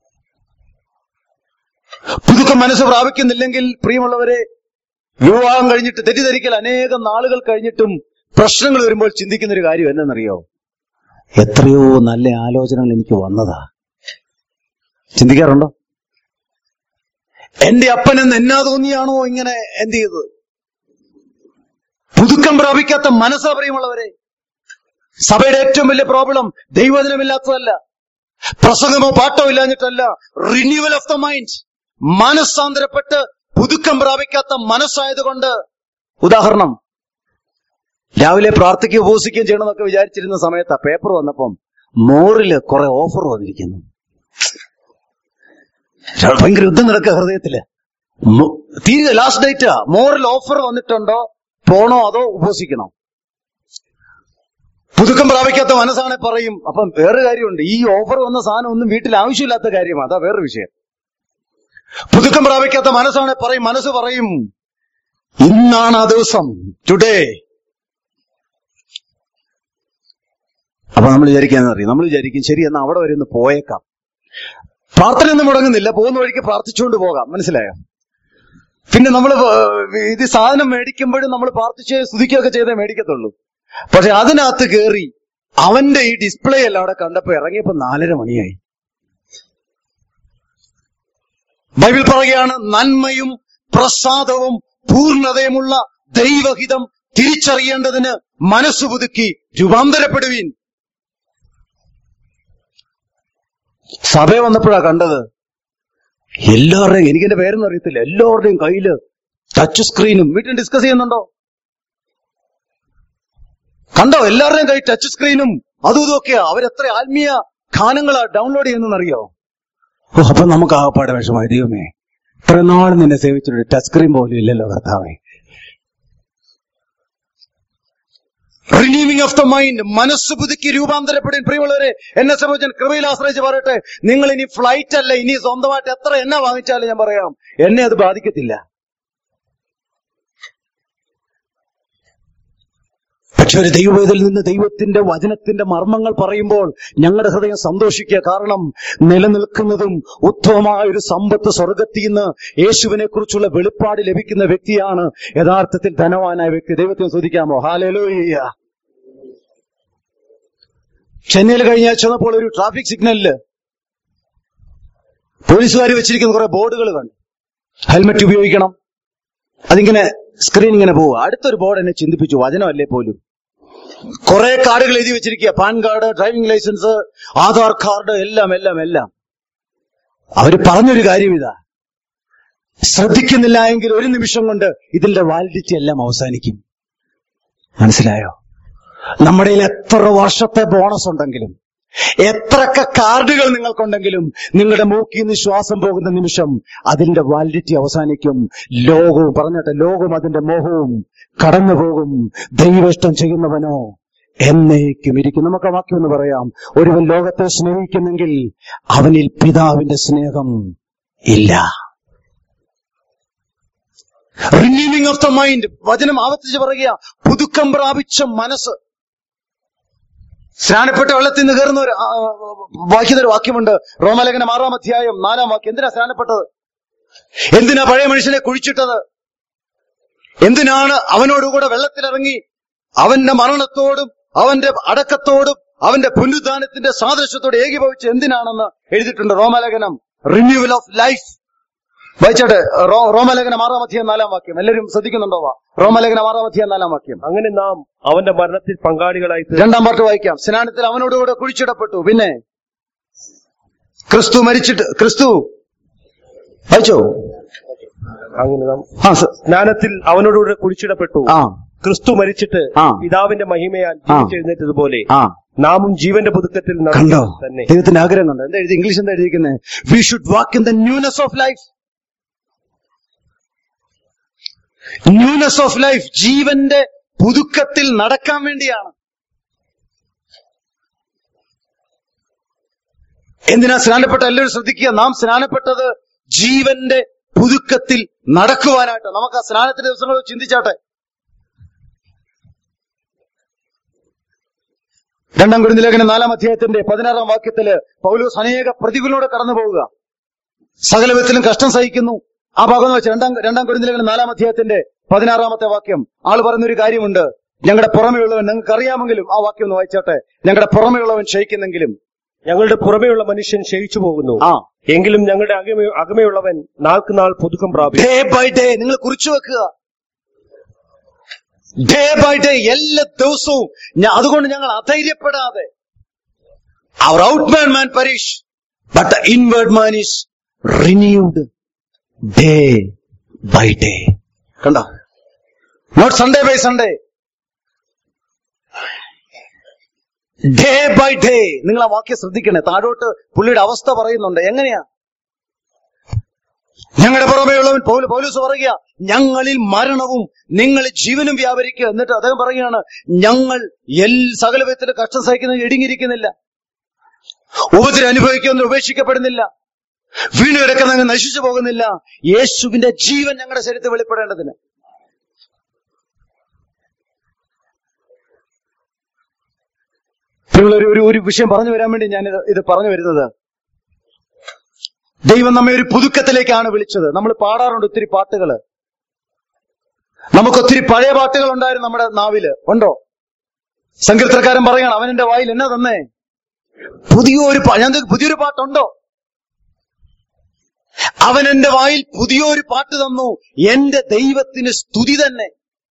പുതുക്കം മനസ്സ് പ്രാപിക്കുന്നില്ലെങ്കിൽ പ്രിയമുള്ളവരെ വിവാഹം കഴിഞ്ഞിട്ട് തെറ്റിദ്ധരിക്കൽ അനേകം നാളുകൾ കഴിഞ്ഞിട്ടും പ്രശ്നങ്ങൾ വരുമ്പോൾ ചിന്തിക്കുന്ന ഒരു കാര്യം എന്തെന്നറിയോ എത്രയോ നല്ല ആലോചനകൾ എനിക്ക് വന്നതാ ചിന്തിക്കാറുണ്ടോ എന്റെ അപ്പൻ എന്ന് എന്നാ തോന്നിയാണോ ഇങ്ങനെ എന്ത് ചെയ്തത് പുതുക്കം പ്രാപിക്കാത്ത മനസ്സാ പ്രിയമുള്ളവരെ സഭയുടെ ഏറ്റവും വലിയ പ്രോബ്ലം ദൈവദിനമില്ലാത്തതല്ല പ്രസംഗമോ പാട്ടോ ഇല്ലാഞ്ഞിട്ടല്ല റിന്യൂവൽ ഓഫ് ദ മൈൻഡ് മനസ്സാന്തരപ്പെട്ട് പുതുക്കം പ്രാപിക്കാത്ത മനസ്സായതുകൊണ്ട് ഉദാഹരണം രാവിലെ പ്രാർത്ഥിക്കുകയും ഉപസിക്കുകയും ചെയ്യണമെന്നൊക്കെ വിചാരിച്ചിരുന്ന സമയത്താ പേപ്പർ വന്നപ്പം മോറില് കുറെ ഓഫർ വന്നിരിക്കുന്നു ഭയങ്കര യുദ്ധം നടക്കുക ഹൃദയത്തില് മോ- തീരെ ലാസ്റ്റ് ഡേറ്റാ മോറിൽ ഓഫർ വന്നിട്ടുണ്ടോ പോണോ അതോ ഉപസിക്കണോ പുതുക്കം പ്രാപിക്കാത്ത മനസ്സാണെ പറയും അപ്പം വേറെ കാര്യമുണ്ട് ഈ ഓഫർ വന്ന സാധനം ഒന്നും വീട്ടിൽ ആവശ്യമില്ലാത്ത കാര്യമാണ് അതാ വേറൊരു വിഷയം പുതുക്കം പ്രാപിക്കാത്ത മനസ്സാണെ പറയും മനസ്സ് പറയും ഇന്നാണ് ആ ദിവസം ടുഡേ അപ്പൊ നമ്മൾ വിചാരിക്കാന്നറിയും നമ്മൾ വിചാരിക്കും ശരി എന്നാ അവിടെ വരെ ഒന്ന് പോയേക്കാം പ്രാർത്ഥനയൊന്നും മുടങ്ങുന്നില്ല പോകുന്ന വഴിക്ക് പ്രാർത്ഥിച്ചുകൊണ്ട് പോകാം മനസ്സിലായോ പിന്നെ നമ്മൾ ഇത് സാധനം മേടിക്കുമ്പോഴും നമ്മൾ പ്രാർത്ഥിച്ച് സ്തുതിക്കുകയൊക്കെ ചെയ്തേ മേടിക്കത്തുള്ളൂ പക്ഷെ അതിനകത്ത് കയറി അവന്റെ ഈ ഡിസ്പ്ലേ എല്ലാം അവിടെ കണ്ടപ്പോ ഇറങ്ങിയപ്പോ നാലര മണിയായി ബൈബിൾ പറയുകയാണ് നന്മയും പ്രസാദവും പൂർണ്ണതയുമുള്ള ദൈവഹിതം തിരിച്ചറിയേണ്ടതിന് മനസ്സ് പുതുക്കി രൂപാന്തരപ്പെടുവീൻ സഭ വന്നപ്പോഴാ കണ്ടത് എല്ലാവരുടെയും എനിക്ക് എന്റെ പേരൊന്നും അറിയത്തില്ല എല്ലാവരുടെയും കയ്യില് ടച്ച് സ്ക്രീനും വീട്ടിൽ ഡിസ്കസ് ചെയ്യുന്നുണ്ടോ കണ്ടോ എല്ലാവരുടെയും കൈ ടച്ച് സ്ക്രീനും അതും ഇതൊക്കെയാ അവരെത്ര ആത്മീയ ഗാനങ്ങളാ ഡൗൺലോഡ് ചെയ്യുന്നറിയോ ഓ അപ്പൊ നമുക്ക് ആകപ്പാടെ വിഷമായി ദൈവമേ ഇത്ര നാൾ നിന്നെ സേവിച്ചിട്ട് ടച്ച് സ്ക്രീൻ പോലും ഇല്ലല്ലോ കർത്താവേ റിന്യൂവിംഗ് ഓഫ് ദ മൈൻഡ് മനസ്സ് പുതുക്കി രൂപാന്തരപ്പെടും പ്രിയമുള്ളവരെ എന്നെ സംബന്ധിച്ച് ഞാൻ കൃപയിൽ ആശ്രയിച്ച് പറയട്ടെ നിങ്ങൾ ഇനി ഫ്ലൈറ്റ് അല്ല ഇനി സ്വന്തമായിട്ട് എത്ര എണ്ണ വാങ്ങിച്ചാലും ഞാൻ പറയാം എന്നെ അത് ബാധിക്കത്തില്ല പക്ഷെ ഒരു ദൈവവേദിൽ നിന്ന് ദൈവത്തിന്റെ വചനത്തിന്റെ മർമ്മങ്ങൾ പറയുമ്പോൾ ഞങ്ങളുടെ ഹൃദയം സന്തോഷിക്കുക കാരണം നിലനിൽക്കുന്നതും ഉത്തമമായ ഒരു സമ്പത്ത് സ്വർഗത്തിൽ നിന്ന് യേശുവിനെ കുറിച്ചുള്ള വെളിപ്പാട് ലഭിക്കുന്ന വ്യക്തിയാണ് യഥാർത്ഥത്തിൽ ധനവാനായ വ്യക്തി ദൈവത്തിന് ശ്രദ്ധിക്കാമോ ഹാലലോയ്യ ചെന്നൈയിൽ കഴിഞ്ഞ ആഴ്ച വന്നപ്പോൾ ഒരു ട്രാഫിക് സിഗ്നലില് പോലീസുകാർ വെച്ചിരിക്കുന്ന കുറെ ബോർഡുകൾ കണ്ടു ഹെൽമെറ്റ് ഉപയോഗിക്കണം അതിങ്ങനെ സ്ക്രീൻ ഇങ്ങനെ പോവുക അടുത്തൊരു ബോർഡ് എന്നെ ചിന്തിപ്പിച്ചു വചനമല്ലേ പോലും കുറെ കാർഡുകൾ എഴുതി വെച്ചിരിക്കുക PAN card driving licence Aadhaar card എല്ലാം എല്ലാം എല്ലാം അവര് പറഞ്ഞൊരു കാര്യം ഇതാ ശ്രദ്ധിക്കുന്നില്ല എങ്കിൽ ഒരു നിമിഷം കൊണ്ട് ഇതിന്റെ വാലിഡിറ്റി എല്ലാം അവസാനിക്കും മനസ്സിലായോ നമ്മുടെ കയ്യിൽ എത്ര വർഷത്തെ ബോണസ് ഉണ്ടെങ്കിലും എത്രയൊക്കെ കാർഡുകൾ നിങ്ങൾക്കുണ്ടെങ്കിലും നിങ്ങളുടെ മൂക്കിൽ നിന്ന് ശ്വാസം പോകുന്ന നിമിഷം അതിന്റെ വാലിഡിറ്റി അവസാനിക്കും ലോകവും പറഞ്ഞിട്ട് ലോകവും അതിന്റെ മോഹവും കടന്നു പോകും ദൈവഷ്ടം ചെയ്യുന്നവനോ എന്നേക്കും ഇരിക്കും നമുക്ക് ആ വാക്യം ഒന്ന് പറയാം ഒരുവൻ ലോകത്തെ സ്നേഹിക്കുന്നെങ്കിൽ അവനിൽ പിതാവിന്റെ സ്നേഹം ഇല്ല റിന്യൂവിംഗ് ഓഫ് ദ മൈൻഡ് വചനം ആവർത്തിച്ച് പറയുക പുതുക്കം പ്രാപിച്ച മനസ്സ് സ്നാനപ്പെട്ട വെള്ളത്തിൽ നിന്ന് കയറുന്ന ഒരു ആ, വായിക്കുന്ന ഒരു വാക്യമുണ്ട് റോമലേഖനം ആറാം അധ്യായം നാലാം വാക്യം എന്തിനാ സ്നാനപ്പെട്ടത് എന്തിനാ പഴയ മനുഷ്യനെ കുഴിച്ചിട്ടത് എന്തിനാണ് അവനോടുകൂടെ വെള്ളത്തിലിറങ്ങി അവന്റെ മരണത്തോടും അവന്റെ അടക്കത്തോടും അവന്റെ പുനരുദ്ധാനത്തിന്റെ സാദൃശ്യത്തോട് ഏകീഭവിച്ച് എന്തിനാണെന്ന് എഴുതിയിട്ടുണ്ട് റോമലേഖനം റിന്യൂവൽ ഓഫ് ലൈഫ് വായിച്ചോട്ടെ റോ- റോമലേഖനം ആറാം അധ്യായം നാലാം വാക്യം എല്ലാവരും ശ്രദ്ധിക്കുന്നുണ്ടോ വാ? റോമലേഖനം ആറാം അധ്യായം നാലാം വാക്യം അങ്ങനെ നാം അവന്റെ മരണത്തിൽ പങ്കാളികളായി തീർന്നു. രണ്ടാം പാട്ട് വായിക്കാം സ്നാനത്തിൽ അവനോടുകൂടെ കുഴിച്ചിടപ്പെട്ടു പിന്നെ ക്രിസ്തു മരിച്ചിട്ട് ക്രിസ്തു വായിച്ചോ അങ്ങനെ നാം ആ സ- സ്നാനത്തിൽ അവനോടുകൂടെ കുഴിച്ചിടപ്പെട്ടു ആ ക്രിസ്തു മരിച്ചിട്ട് ആ. പിതാവിന്റെ മഹിമയാൽ ജീവിച്ചെഴുന്നേറ്റതുപോലെ ആ നാമും ജീവന്റെ പുതുക്കത്തിൽ കണ്ടോ നടക്കണം തന്നെ ദൈവത്തിന്റെ ആഗ്രഹം കണ്ടോ എന്താ എഴുതി ഇംഗ്ലീഷ് എന്താ എഴുതിയിരിക്കുന്നത് we should walk in the newness of life newness of life ജീവന്റെ പുതുക്കത്തിൽ നടക്കാൻ വേണ്ടിയാണ് എന്തിനാ സ്നാനപ്പെട്ട എല്ലാവരും ശ്രദ്ധിക്കുക നാം സ്നാനപ്പെട്ടത് ജീവന്റെ പുതുക്കത്തിൽ നടക്കുവാനായിട്ട് നമുക്ക് ആ സ്നാനത്തിന്റെ ദിവസങ്ങൾ ചിന്തിച്ചാട്ടെ രണ്ടാം കുരുന്നിലേഖനം നാലാം അധ്യായത്തിന്റെ പതിനാറാം വാക്യത്തില് പൗലോസ് അനേക പ്രതികൂലോടെ കടന്നു പോവുക സകല വിധത്തിലും കഷ്ടം സഹിക്കുന്നു ആ ഭാഗം എന്ന് വെച്ച് രണ്ടാം രണ്ടാം കുരുന്നിലേഖനം നാലാം അധ്യായത്തിന്റെ പതിനാറാമത്തെ വാക്യം ആള് പറയുന്നൊരു കാര്യമുണ്ട് ഞങ്ങളുടെ പുറമെയുള്ളവൻ നിങ്ങൾക്ക് അറിയാമെങ്കിലും ആ വാക്യം ഒന്ന് വായിച്ചാട്ടെ ഞങ്ങളുടെ പുറമെയുള്ളവൻ ക്ഷയിക്കുന്നെങ്കിലും ഞങ്ങളുടെ പുറമേയുള്ള മനുഷ്യൻ ക്ഷയിച്ചു പോകുന്നു ആ എങ്കിലും ഞങ്ങളുടെ അകമേ അകമയുള്ളവൻ നാൾക്ക് നാൾ പുതുക്കം പ്രാപിക്കും ഡേ ബൈ ഡേ നിങ്ങൾ കുറിച്ചു വെക്കുക ഡേ ബൈ ഡേ എല്ലാ ദിവസവും ഞ- അതുകൊണ്ട് ഞങ്ങൾ അധൈര്യപ്പെടാതെ our out man man perish but the inward man is renewed day by day കണ്ടോ not Sunday by Sunday day by day നിങ്ങൾ ആ വാക്യം ശ്രദ്ധിക്കണേ താഴോട്ട് പുള്ളിയുടെ അവസ്ഥ പറയുന്നുണ്ട് എങ്ങനെയാ ഞങ്ങളുടെ പുറമേയുള്ളവൻ പൗല പൗലൂസ് പറയുക ഞങ്ങളിൽ മരണവും നിങ്ങളിൽ ജീവനും വ്യാപരിക്കുക എന്നിട്ട് അദ്ദേഹം പറയുകയാണ് ഞങ്ങൾ എൽ സകല വിധത്തിലും കഷ്ടം സഹിക്കുന്നത് ഇടുങ്ങിയിരിക്കുന്നില്ല ഉപദ്രം അനുഭവിക്കുന്ന ഉപേക്ഷിക്കപ്പെടുന്നില്ല വീണ് കിടക്കുന്ന നശിച്ചു പോകുന്നില്ല യേശുവിന്റെ ജീവൻ ഞങ്ങളുടെ ശരീരത്തിൽ വെളിപ്പെടേണ്ടതിന് നിങ്ങൾ ഒരു ഒരു- ഒരു വിഷയം പറഞ്ഞു വരാൻ വേണ്ടി ഞാൻ ഇത് പറഞ്ഞു വരുന്നത് ദൈവം നമ്മെ ഒരു പുതുക്കത്തിലേക്കാണ് വിളിച്ചത് നമ്മൾ പാടാറുണ്ട് ഒത്തിരി പാട്ടുകള് നമുക്ക് ഒത്തിരി പഴയ പാട്ടുകൾ ഉണ്ടായിരുന്നു നമ്മുടെ നാവില് ഉണ്ടോ സങ്കീർത്തനക്കാരൻ പറയണം അവൻ എന്റെ വായിൽ എന്നാ തന്നേ പുതിയൊരു പാ- ഞാൻ ചോദിക്കും, പുതിയൊരു പാട്ടുണ്ടോ അവൻ എന്റെ വായിൽ പുതിയൊരു പാട്ട് തന്നു എന്റെ ദൈവത്തിന് സ്തുതി തന്നെ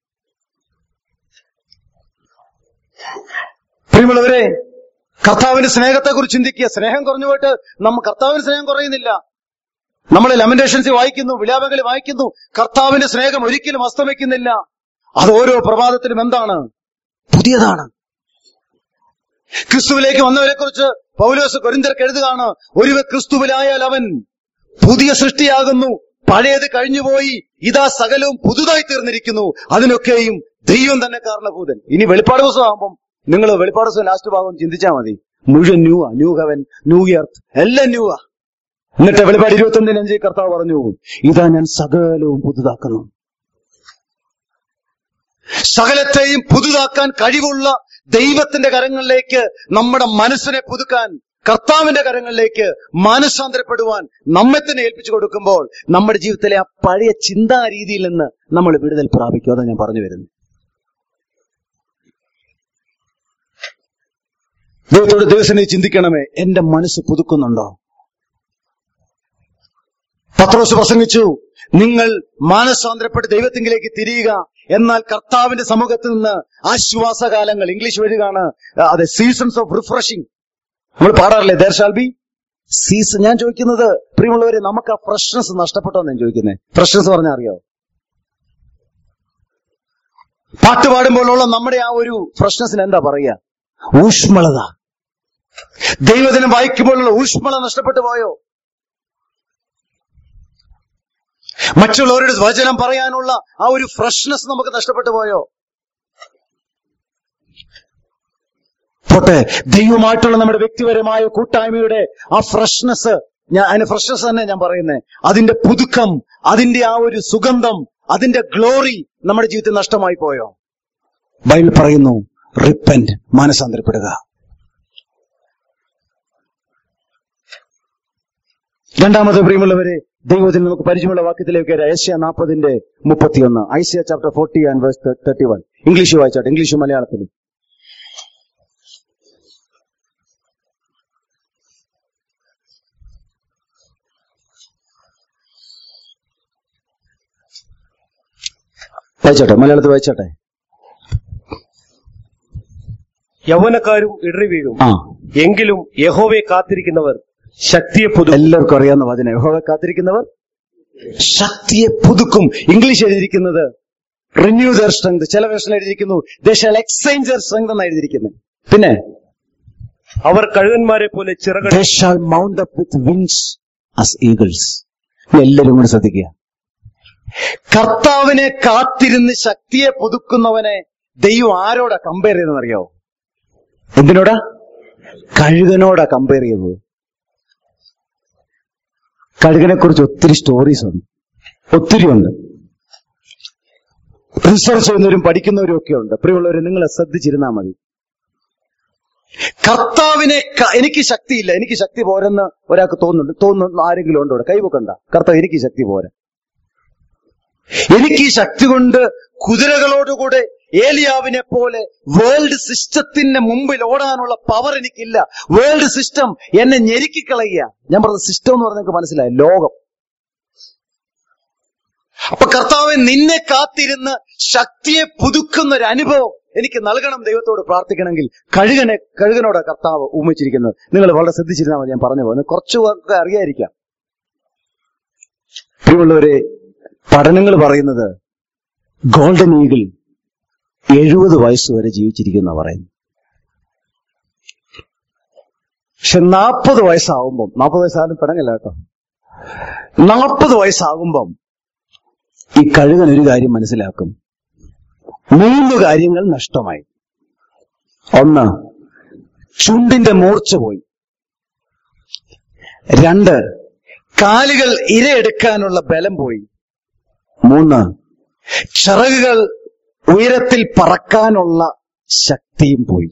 പ്രിയമുള്ളവരെ കർത്താവിന്റെ സ്നേഹത്തെക്കുറിച്ച് ചിന്തിക്കുക സ്നേഹം കുറഞ്ഞു പോയിട്ട് നമ്മ കർത്താവിന് സ്നേഹം കുറയുന്നില്ല നമ്മൾ ലെമന്റേഷൻസ് വായിക്കുന്നു വിലാപങ്ങളിൽ വായിക്കുന്നു കർത്താവിന്റെ സ്നേഹം ഒരിക്കലും അസ്തമിക്കുന്നില്ല അത് ഓരോ പ്രഭാതത്തിലും എന്താണ് പുതിയതാണ് ക്രിസ്തുവിലേക്ക് വന്നവരെ കുറിച്ച് പൗലോസ് കൊരിന്തർക്ക് എഴുതുകയാണ് ഒരുവ ക്രിസ്തുവിലായാൽ അവൻ പുതിയ സൃഷ്ടിയാകുന്നു പഴയത് കഴിഞ്ഞുപോയി ഇതാ സകലവും പുതുതായി തീർന്നിരിക്കുന്നു അതിനൊക്കെയും ദൈവം തന്നെ കാരണഭൂതൻ ഇനി വെളിപ്പാട് ദിവസം ആകുമ്പം നിങ്ങൾ വെളിപ്പാട് ദിവസം ലാസ്റ്റ് ഭാഗം ചിന്തിച്ചാൽ മതി മുഴുവൻ new new heaven new earth എല്ലാം ന്യൂ ആ എന്നിട്ട് വെളിപ്പാട് ഇരുപത്തി അഞ്ച് കർത്താവ് പറഞ്ഞു ഇതാ ഞാൻ സകലവും പുതുതാക്കുന്നു സകലത്തെയും പുതുതാക്കാൻ കഴിവുള്ള ദൈവത്തിന്റെ കരങ്ങളിലേക്ക് നമ്മുടെ മനസ്സിനെ പുതുക്കാൻ കർത്താവിന്റെ കരങ്ങളിലേക്ക് മാനസാന്തരപ്പെടുവാൻ നമ്മെ തന്നെ ഏൽപ്പിച്ചു കൊടുക്കുമ്പോൾ നമ്മുടെ ജീവിതത്തിലെ ആ പഴയ ചിന്താ രീതിയിൽ നിന്ന് നമ്മൾ വിടുതൽ പ്രാപിക്കും അതാ ഞാൻ പറഞ്ഞു വരുന്നത് ദൈവത്തോട് ദിവസം ചിന്തിക്കണമേ എന്റെ മനസ്സ് പുതുക്കുന്നുണ്ടോ പത്രോസ് പ്രസംഗിച്ചു നിങ്ങൾ മാനസാന്തരപ്പെട്ട് ദൈവത്തിങ്കിലേക്ക് തിരിയുക എന്നാൽ കർത്താവിന്റെ സമൂഹത്തിൽ നിന്ന് ആശ്വാസകാലങ്ങൾ ഇംഗ്ലീഷ് വരികയാണ് അതെ സീസൺസ് ഓഫ് റിഫ്രഷിംഗ് നമ്മൾ പാടാറില്ലേ ദർ ഷാൽ ബി സീസൺ ഞാൻ ചോദിക്കുന്നത് പ്രിയമുള്ളവരെ നമുക്ക് ആ ഫ്രഷ്നസ് നഷ്ടപ്പെട്ടോ ഞാൻ ചോദിക്കുന്നത് ഫ്രഷ്നസ് പറഞ്ഞാൽ അറിയോ പാട്ട് പാടുമ്പോഴുള്ള നമ്മുടെ ആ ഒരു ഫ്രഷ്നസിന് എന്താ പറയുക ഊഷ്മളത ദൈവദിനം വായിക്കുമ്പോഴുള്ള ഊഷ്മള നഷ്ടപ്പെട്ടു പോയോ മറ്റുള്ളവരുടെ വചനം പറയാനുള്ള ആ ഒരു ഫ്രഷ്നെസ് നമുക്ക് നഷ്ടപ്പെട്ടു പോയോ പോട്ടെ ദൈവമായിട്ടുള്ള നമ്മുടെ വ്യക്തിപരമായ കൂട്ടായ്മയുടെ ആ ഫ്രഷ്നെസ് ഞാൻ അതിന് ഫ്രഷ്നെസ് തന്നെ ഞാൻ പറയുന്നത് അതിന്റെ പുതുക്കം അതിന്റെ ആ ഒരു സുഗന്ധം അതിന്റെ ഗ്ലോറി നമ്മുടെ ജീവിതത്തിൽ നഷ്ടമായി പോയോ ബൈബിൾ പറയുന്നു റിപ്പന്റ് മാനസാന്തരപ്പെടുക രണ്ടാമത് പ്രിയമുള്ളവരെ ദൈവത്തിൽ നമുക്ക് പരിചയമുള്ള വാക്യത്തിലേക്ക് വരാം ഏഷ്യ നാൽപ്പതിന്റെ മുപ്പത്തിയൊന്ന് Isaiah chapter forty and verse thirty one English വായിച്ചാട്ടെ ഇംഗ്ലീഷ് മലയാളത്തിലും വായിച്ചാട്ടെ മലയാളത്തിൽ വായിച്ചാട്ടെ യൗവനക്കാരും ഇടറി വീഴും ആ എങ്കിലും യഹോവയെ കാത്തിരിക്കുന്നവർ ശക്തിയെ പുതു എല്ലാവർക്കും അറിയാവുന്ന വചനം യഹോവയെ കാത്തിരിക്കുന്നവർ ശക്തിയെ പുതുക്കും ഇംഗ്ലീഷ് എഴുതിയിരിക്കുന്നത് റിന്യൂ ദർ സ്ട്രെങ്ത് ചില വേർഷൻ എഴുതിയിരിക്കുന്നു they shall exchange their strength എന്നാണ് എഴുതിയിരിക്കുന്നത് പിന്നെ അവർ കഴുകന്മാരെ പോലെ ചിറകൾ they shall mount up with wings as eagles എല്ലാവരും കൂടി ശ്രദ്ധിക്കുക കർത്താവിനെ കാത്തിരുന്ന് ശക്തിയെ പുതുക്കുന്നവനെ ദൈവം ആരോടാ കമ്പയർ ചെയ്തെന്നറിയാവോ എന്തിനോടാ കഴുകനോടാ കമ്പയർ ചെയ്തത് കഴുകനെ കുറിച്ച് ഒത്തിരി സ്റ്റോറീസ് ഉണ്ട് ഒത്തിരി ഉണ്ട് റിസർച്ച് ചെയ്യുന്നവരും പഠിക്കുന്നവരും ഒക്കെ ഉണ്ട് പ്രിയമുള്ളവർ നിങ്ങൾ ശ്രദ്ധിച്ചിരുന്നാൽ മതി കർത്താവിനെ ക- എനിക്ക് ശക്തിയില്ല എനിക്ക് ശക്തി പോരെന്ന് ഒരാൾക്ക് തോന്നുന്നുണ്ട് തോന്നുന്നു ആരെങ്കിലും ഉണ്ടോ ഇവിടെ കൈവക്കണ്ട കർത്താവ് എനിക്ക് ശക്തി പോരാ എനിക്ക് ഈ ശക്തി കൊണ്ട് കുതിരകളോടുകൂടെ ഏലിയാവിനെ പോലെ വേൾഡ് സിസ്റ്റത്തിന് മുമ്പിൽ ഓടാനുള്ള പവർ എനിക്കില്ല വേൾഡ് സിസ്റ്റം എന്നെ ഞെരുക്കിക്കളയുക ഞാൻ പറഞ്ഞ സിസ്റ്റം എന്ന് പറഞ്ഞ മനസ്സിലായി ലോകം അപ്പൊ കർത്താവ് നിന്നെ കാത്തിരുന്ന് ശക്തിയെ പുതുക്കുന്ന ഒരു അനുഭവം എനിക്ക് നൽകണം ദൈവത്തോട് പ്രാർത്ഥിക്കണമെങ്കിൽ കഴുകനെ കഴുകനോട് കർത്താവ് ഊമിച്ചിരിക്കുന്നത് നിങ്ങൾ വളരെ ശ്രദ്ധിച്ചിരുന്നാൽ മതി ഞാൻ പറഞ്ഞു പോകുന്നത് കുറച്ചു പേർക്ക് അറിയാതിരിക്കാം പ്രിയമുള്ളവരെ പഠനങ്ങൾ പറയുന്നത് ഗോൾഡൻ ഈഗിൾ എഴുപത് വയസ്സ് വരെ ജീവിച്ചിരിക്കുന്ന പറയുന്നു പക്ഷെ നാൽപ്പത് വയസ്സാകുമ്പം നാൽപ്പത് വയസ്സായാലും പെടങ്ങില്ല കേട്ടോ നാൽപ്പത് വയസ്സാകുമ്പം ഈ കഴുകൻ ഒരു കാര്യം മനസ്സിലാക്കും മൂന്ന് കാര്യങ്ങൾ നഷ്ടമായി ഒന്ന് ചുണ്ടിന്റെ മൂർച്ച പോയി രണ്ട് കാലുകൾ ഇരയെടുക്കാനുള്ള ബലം പോയി മൂന്ന് ചിറകുകൾ ഉയരത്തിൽ പറക്കാനുള്ള ശക്തിയും പോയി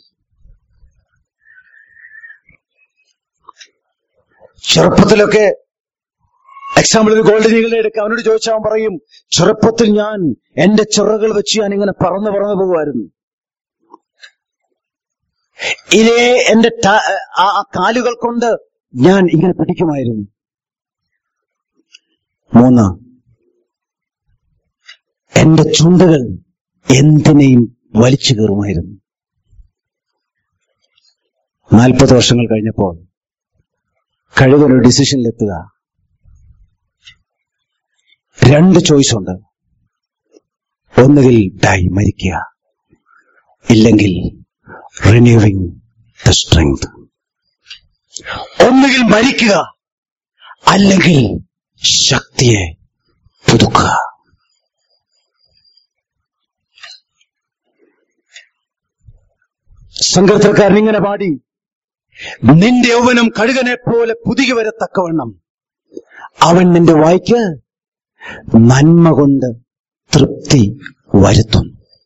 ചെറുപ്പത്തിലൊക്കെ എക്സാമ്പിൾ ഒരു ഗോൾഡൻ ഈഗിളിനെ എടുക്കാം അവനോട് ചോദിച്ചാൽ അവൻ പറയും ചെറുപ്പത്തിൽ ഞാൻ എന്റെ ചിറകുകൾ വെച്ച് ഞാൻ ഇങ്ങനെ പറന്ന് പറന്ന് പോകുമായിരുന്നു ഇതേ എന്റെ ട- ആ ആ കാലുകൾ കൊണ്ട് ഞാൻ ഇങ്ങനെ പിടിക്കുമായിരുന്നു മൂന്ന് എന്റെ ചുണ്ടുകൾ എന്തിനേയും വലിച്ചു കീറുമായിരുന്നു നാൽപ്പത് വർഷങ്ങൾ കഴിഞ്ഞപ്പോൾ കഴുകനൊരു ഡിസിഷനിലെത്തുക രണ്ട് ചോയ്സ് ഉണ്ട് ഒന്നുകിൽ ഡൈ മരിക്കുക ഇല്ലെങ്കിൽ റിന്യൂവിങ് ദ സ്ട്രെങ്ത് ഒന്നുകിൽ മരിക്കുക അല്ലെങ്കിൽ ശക്തിയെ പുതുക്കുക സങ്കീർത്തനക്കാരൻ ഇങ്ങനെ പാടി നിന്റെ യൗവനം കഴുകനെ പോലെ പുതിയ വരത്തക്കവണ്ണം അവൻ നിന്റെ വായിക്ക് നന്മ കൊണ്ട് തൃപ്തി വരുത്തും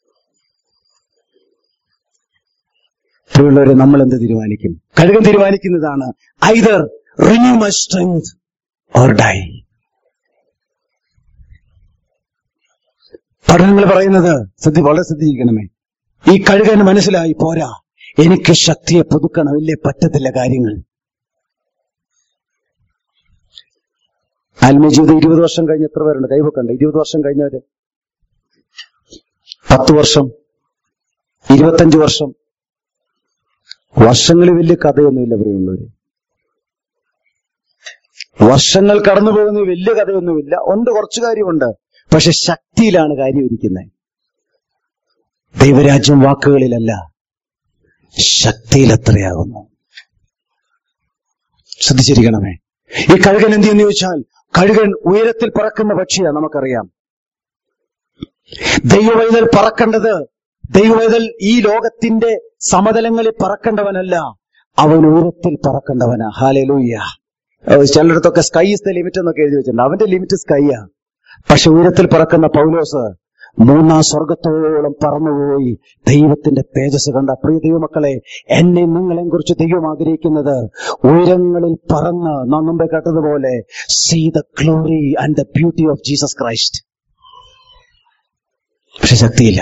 പ്രിയമുള്ളവരെ നമ്മൾ എന്ത് തീരുമാനിക്കും കഴുകൻ തീരുമാനിക്കുന്നതാണ് either renew my strength or die പഠനങ്ങൾ പറയുന്നത് ശ്രദ്ധി വളരെ ശ്രദ്ധിക്കണമേ ഈ കഴുകന് മനസ്സിലായി പോരാ എനിക്ക് ശക്തിയെ പുതുക്കണം ഇല്ലേ പറ്റത്തില്ല കാര്യങ്ങൾ ആത്മീയ ജീവിതം ഇരുപത് വർഷം കഴിഞ്ഞ് എത്ര പേരുണ്ട് കൈവക്കണ്ട ഇരുപത് വർഷം കഴിഞ്ഞവര് പത്ത് വർഷം ഇരുപത്തഞ്ച് വർഷം വർഷങ്ങളിൽ വലിയ കഥയൊന്നുമില്ല പ്രിയമുള്ളവര് വർഷങ്ങൾ കടന്നു പോകുന്ന വലിയ കഥയൊന്നുമില്ല ഉണ്ട് കുറച്ചു കാര്യമുണ്ട് പക്ഷെ ശക്തിയിലാണ് കാര്യം ഇരിക്കുന്നത് ദൈവരാജ്യം വാക്കുകളിലല്ല ശക്തിയിൽ എത്രയാകുന്നു ശ്രദ്ധിച്ചിരിക്കണമേ ഈ കഴുകൻ എന്ത് എന്ന് ചോദിച്ചാൽ കഴുകൻ ഉയരത്തിൽ പറക്കുന്ന പക്ഷിയാ നമുക്കറിയാം ദൈവവൈതൽ പറക്കേണ്ടത് ദൈവവൈതൽ ഈ ലോകത്തിന്റെ സമതലങ്ങളിൽ പറക്കേണ്ടവനല്ല അവൻ ഉയരത്തിൽ പറക്കേണ്ടവനാ ഹാലലൂയ്യ ചിലയിടത്തൊക്കെ സ്കൈ ഇസ് ദ ലിമിറ്റ് എന്നൊക്കെ എഴുതി വെച്ചിട്ടുണ്ട് അവന്റെ ലിമിറ്റ് സ്കൈയാ പക്ഷെ ഉയരത്തിൽ പറക്കുന്ന പൗലോസ് മൂന്നാം സ്വർഗത്തോളം പറന്നുപോയി ദൈവത്തിന്റെ തേജസ് കണ്ട പ്രിയ ദൈവമക്കളെ എന്നെ നിങ്ങളെയും കുറിച്ച് ദൈവം ആഗ്രഹിക്കുന്നത് ഉയരങ്ങളിൽ പറന്ന് നാം മുമ്പേ കേട്ടതുപോലെ see the glory and the beauty of Jesus Christ പക്ഷെ ശക്തിയില്ല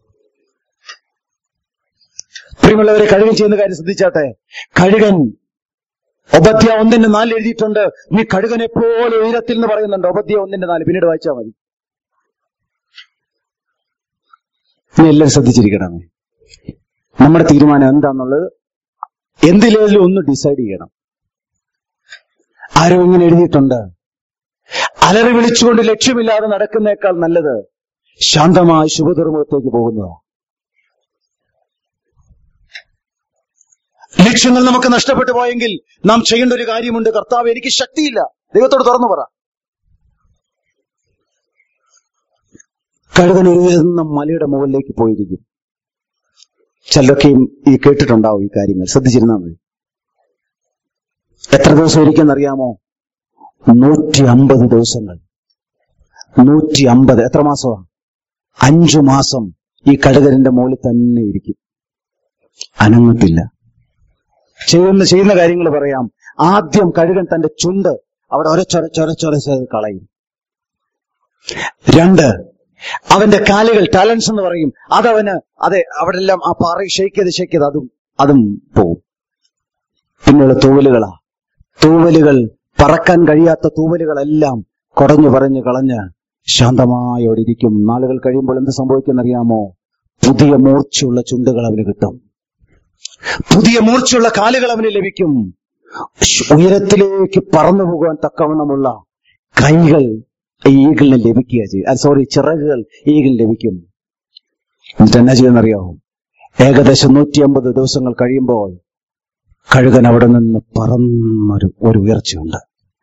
പ്രിയമുള്ളവരെ കഴുകൻ ചെയ്യുന്ന കാര്യം ശ്രദ്ധിച്ചാട്ടെ കഴുകൻ ഒബദ്യ ഒന്നിന്റെ നാലിൽ എഴുതിയിട്ടുണ്ട് നീ കഴുകനെ പോലെ ഉയരത്തിൽ എന്ന് പറയുന്നുണ്ട് ഒബദ്യ ഒന്നിന്റെ നാല് പിന്നീട് വായിച്ചാൽ മതി നീ എല്ലാവരും ശ്രദ്ധിച്ചിരിക്കണമേ നമ്മുടെ തീരുമാനം എന്താന്നുള്ളത് എന്തിലേലും ഒന്ന് ഡിസൈഡ് ചെയ്യണം ആരോ ഇങ്ങനെ എഴുതിയിട്ടുണ്ട് അലറി വിളിച്ചുകൊണ്ട് ലക്ഷ്യമില്ലാതെ നടക്കുന്നേക്കാൾ നല്ലത് ശാന്തമായി ശുഭധർമ്മത്തേക്ക് പോകുന്നതാണ് ലക്ഷ്യങ്ങൾ നമുക്ക് നഷ്ടപ്പെട്ടു പോയെങ്കിൽ നാം ചെയ്യേണ്ട ഒരു കാര്യമുണ്ട് കർത്താവ് എനിക്ക് ശക്തിയില്ല ദൈവത്തോട് തുറന്നു പറ കഴുകൻ ഒരു ഉയർന്ന മലയുടെ മുകളിലേക്ക് പോയിരിക്കും ചിലരൊക്കെയും ഈ കേട്ടിട്ടുണ്ടാവും ഈ കാര്യങ്ങൾ ശ്രദ്ധിച്ചിരുന്നാൽ മതി എത്ര ദിവസം ഇരിക്കുന്നറിയാമോ നൂറ്റി അമ്പത് ദിവസങ്ങൾ നൂറ്റി അമ്പത് എത്ര മാസമാണ് അഞ്ചു മാസം ഈ കഴുകരന്റെ മുകളിൽ തന്നെ ഇരിക്കും അനങ്ങത്തില്ല ചെയ്യുന്ന ചെയ്യുന്ന കാര്യങ്ങൾ പറയാം ആദ്യം കഴുകൻ തന്റെ ചുണ്ട് അവിടെ ഒരച്ചൊരച്ചൊരച്ചൊരച്ചത് കളയും രണ്ട് അവന്റെ കാലുകൾ ടാലൻസ് എന്ന് പറയും അതവന് അതെ അവിടെ എല്ലാം ആ പാറ ഷെയ്ക്ക് ചെയ്ത് ഷെയ്ക്ക് ചെയ്ത് അതും അതും പോവും പിന്നെയുള്ള തൂവലുകളാ തൂവലുകൾ പറക്കാൻ കഴിയാത്ത തൂവലുകളെല്ലാം കുടഞ്ഞു പറഞ്ഞു കളഞ്ഞ് ശാന്തമായി അവിടെ ഇരിക്കും നാളുകൾ കഴിയുമ്പോൾ എന്ത് സംഭവിക്കുന്നറിയാമോ പുതിയ മൂർച്ചയുള്ള ചുണ്ടുകൾ അവന് കിട്ടും പുതിയ മൂർച്ചയുള്ള കാലുകൾ അവന് ലഭിക്കും ഉയരത്തിലേക്ക് പറന്നു പോകാൻ തക്കവണ്ണമുള്ള കൈകൾ ഈഗിളിന് ലഭിക്കുക ചെയ്യും സോറി ചിറകുകൾ ഈഗിളിന് ലഭിക്കും എന്നിട്ട് എന്നാ ചെയ്യുന്നറിയാമോ ഏകദേശം നൂറ്റി അമ്പത് ദിവസങ്ങൾ കഴിയുമ്പോൾ കഴുകൻ അവിടെ നിന്ന് പറന്നൊരു ഒരു ഉയർച്ചയുണ്ട്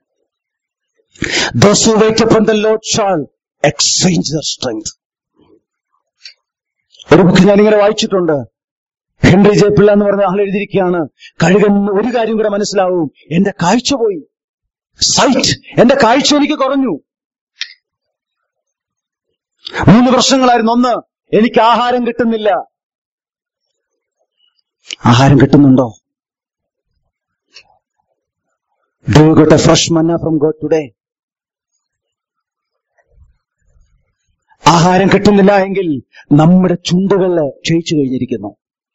Those who wait upon the Lord shall exchange their strength. ഒരു ബുക്ക് ഞാനിങ്ങനെ വായിച്ചിട്ടുണ്ട് ഹെൻറി ജെ പിള്ള എന്ന് പറഞ്ഞ ആൾ എഴുതിയിരിക്കുകയാണ് കഴുകൻ ഒരു കാര്യം കൂടെ മനസ്സിലാവും എന്റെ കാഴ്ച പോയി സൈറ്റ് എന്റെ കാഴ്ച എനിക്ക് കുറഞ്ഞു മൂന്ന് പ്രശ്നങ്ങളായിരുന്നു ഒന്ന് എനിക്ക് ആഹാരം കിട്ടുന്നില്ല ആഹാരം കിട്ടുന്നുണ്ടോ Do you got a fresh manna from God today? ആഹാരം കിട്ടുന്നില്ല എങ്കിൽ നമ്മുടെ ചുണ്ടുകൾ ക്ഷയിച്ചു കഴിഞ്ഞിരിക്കുന്നു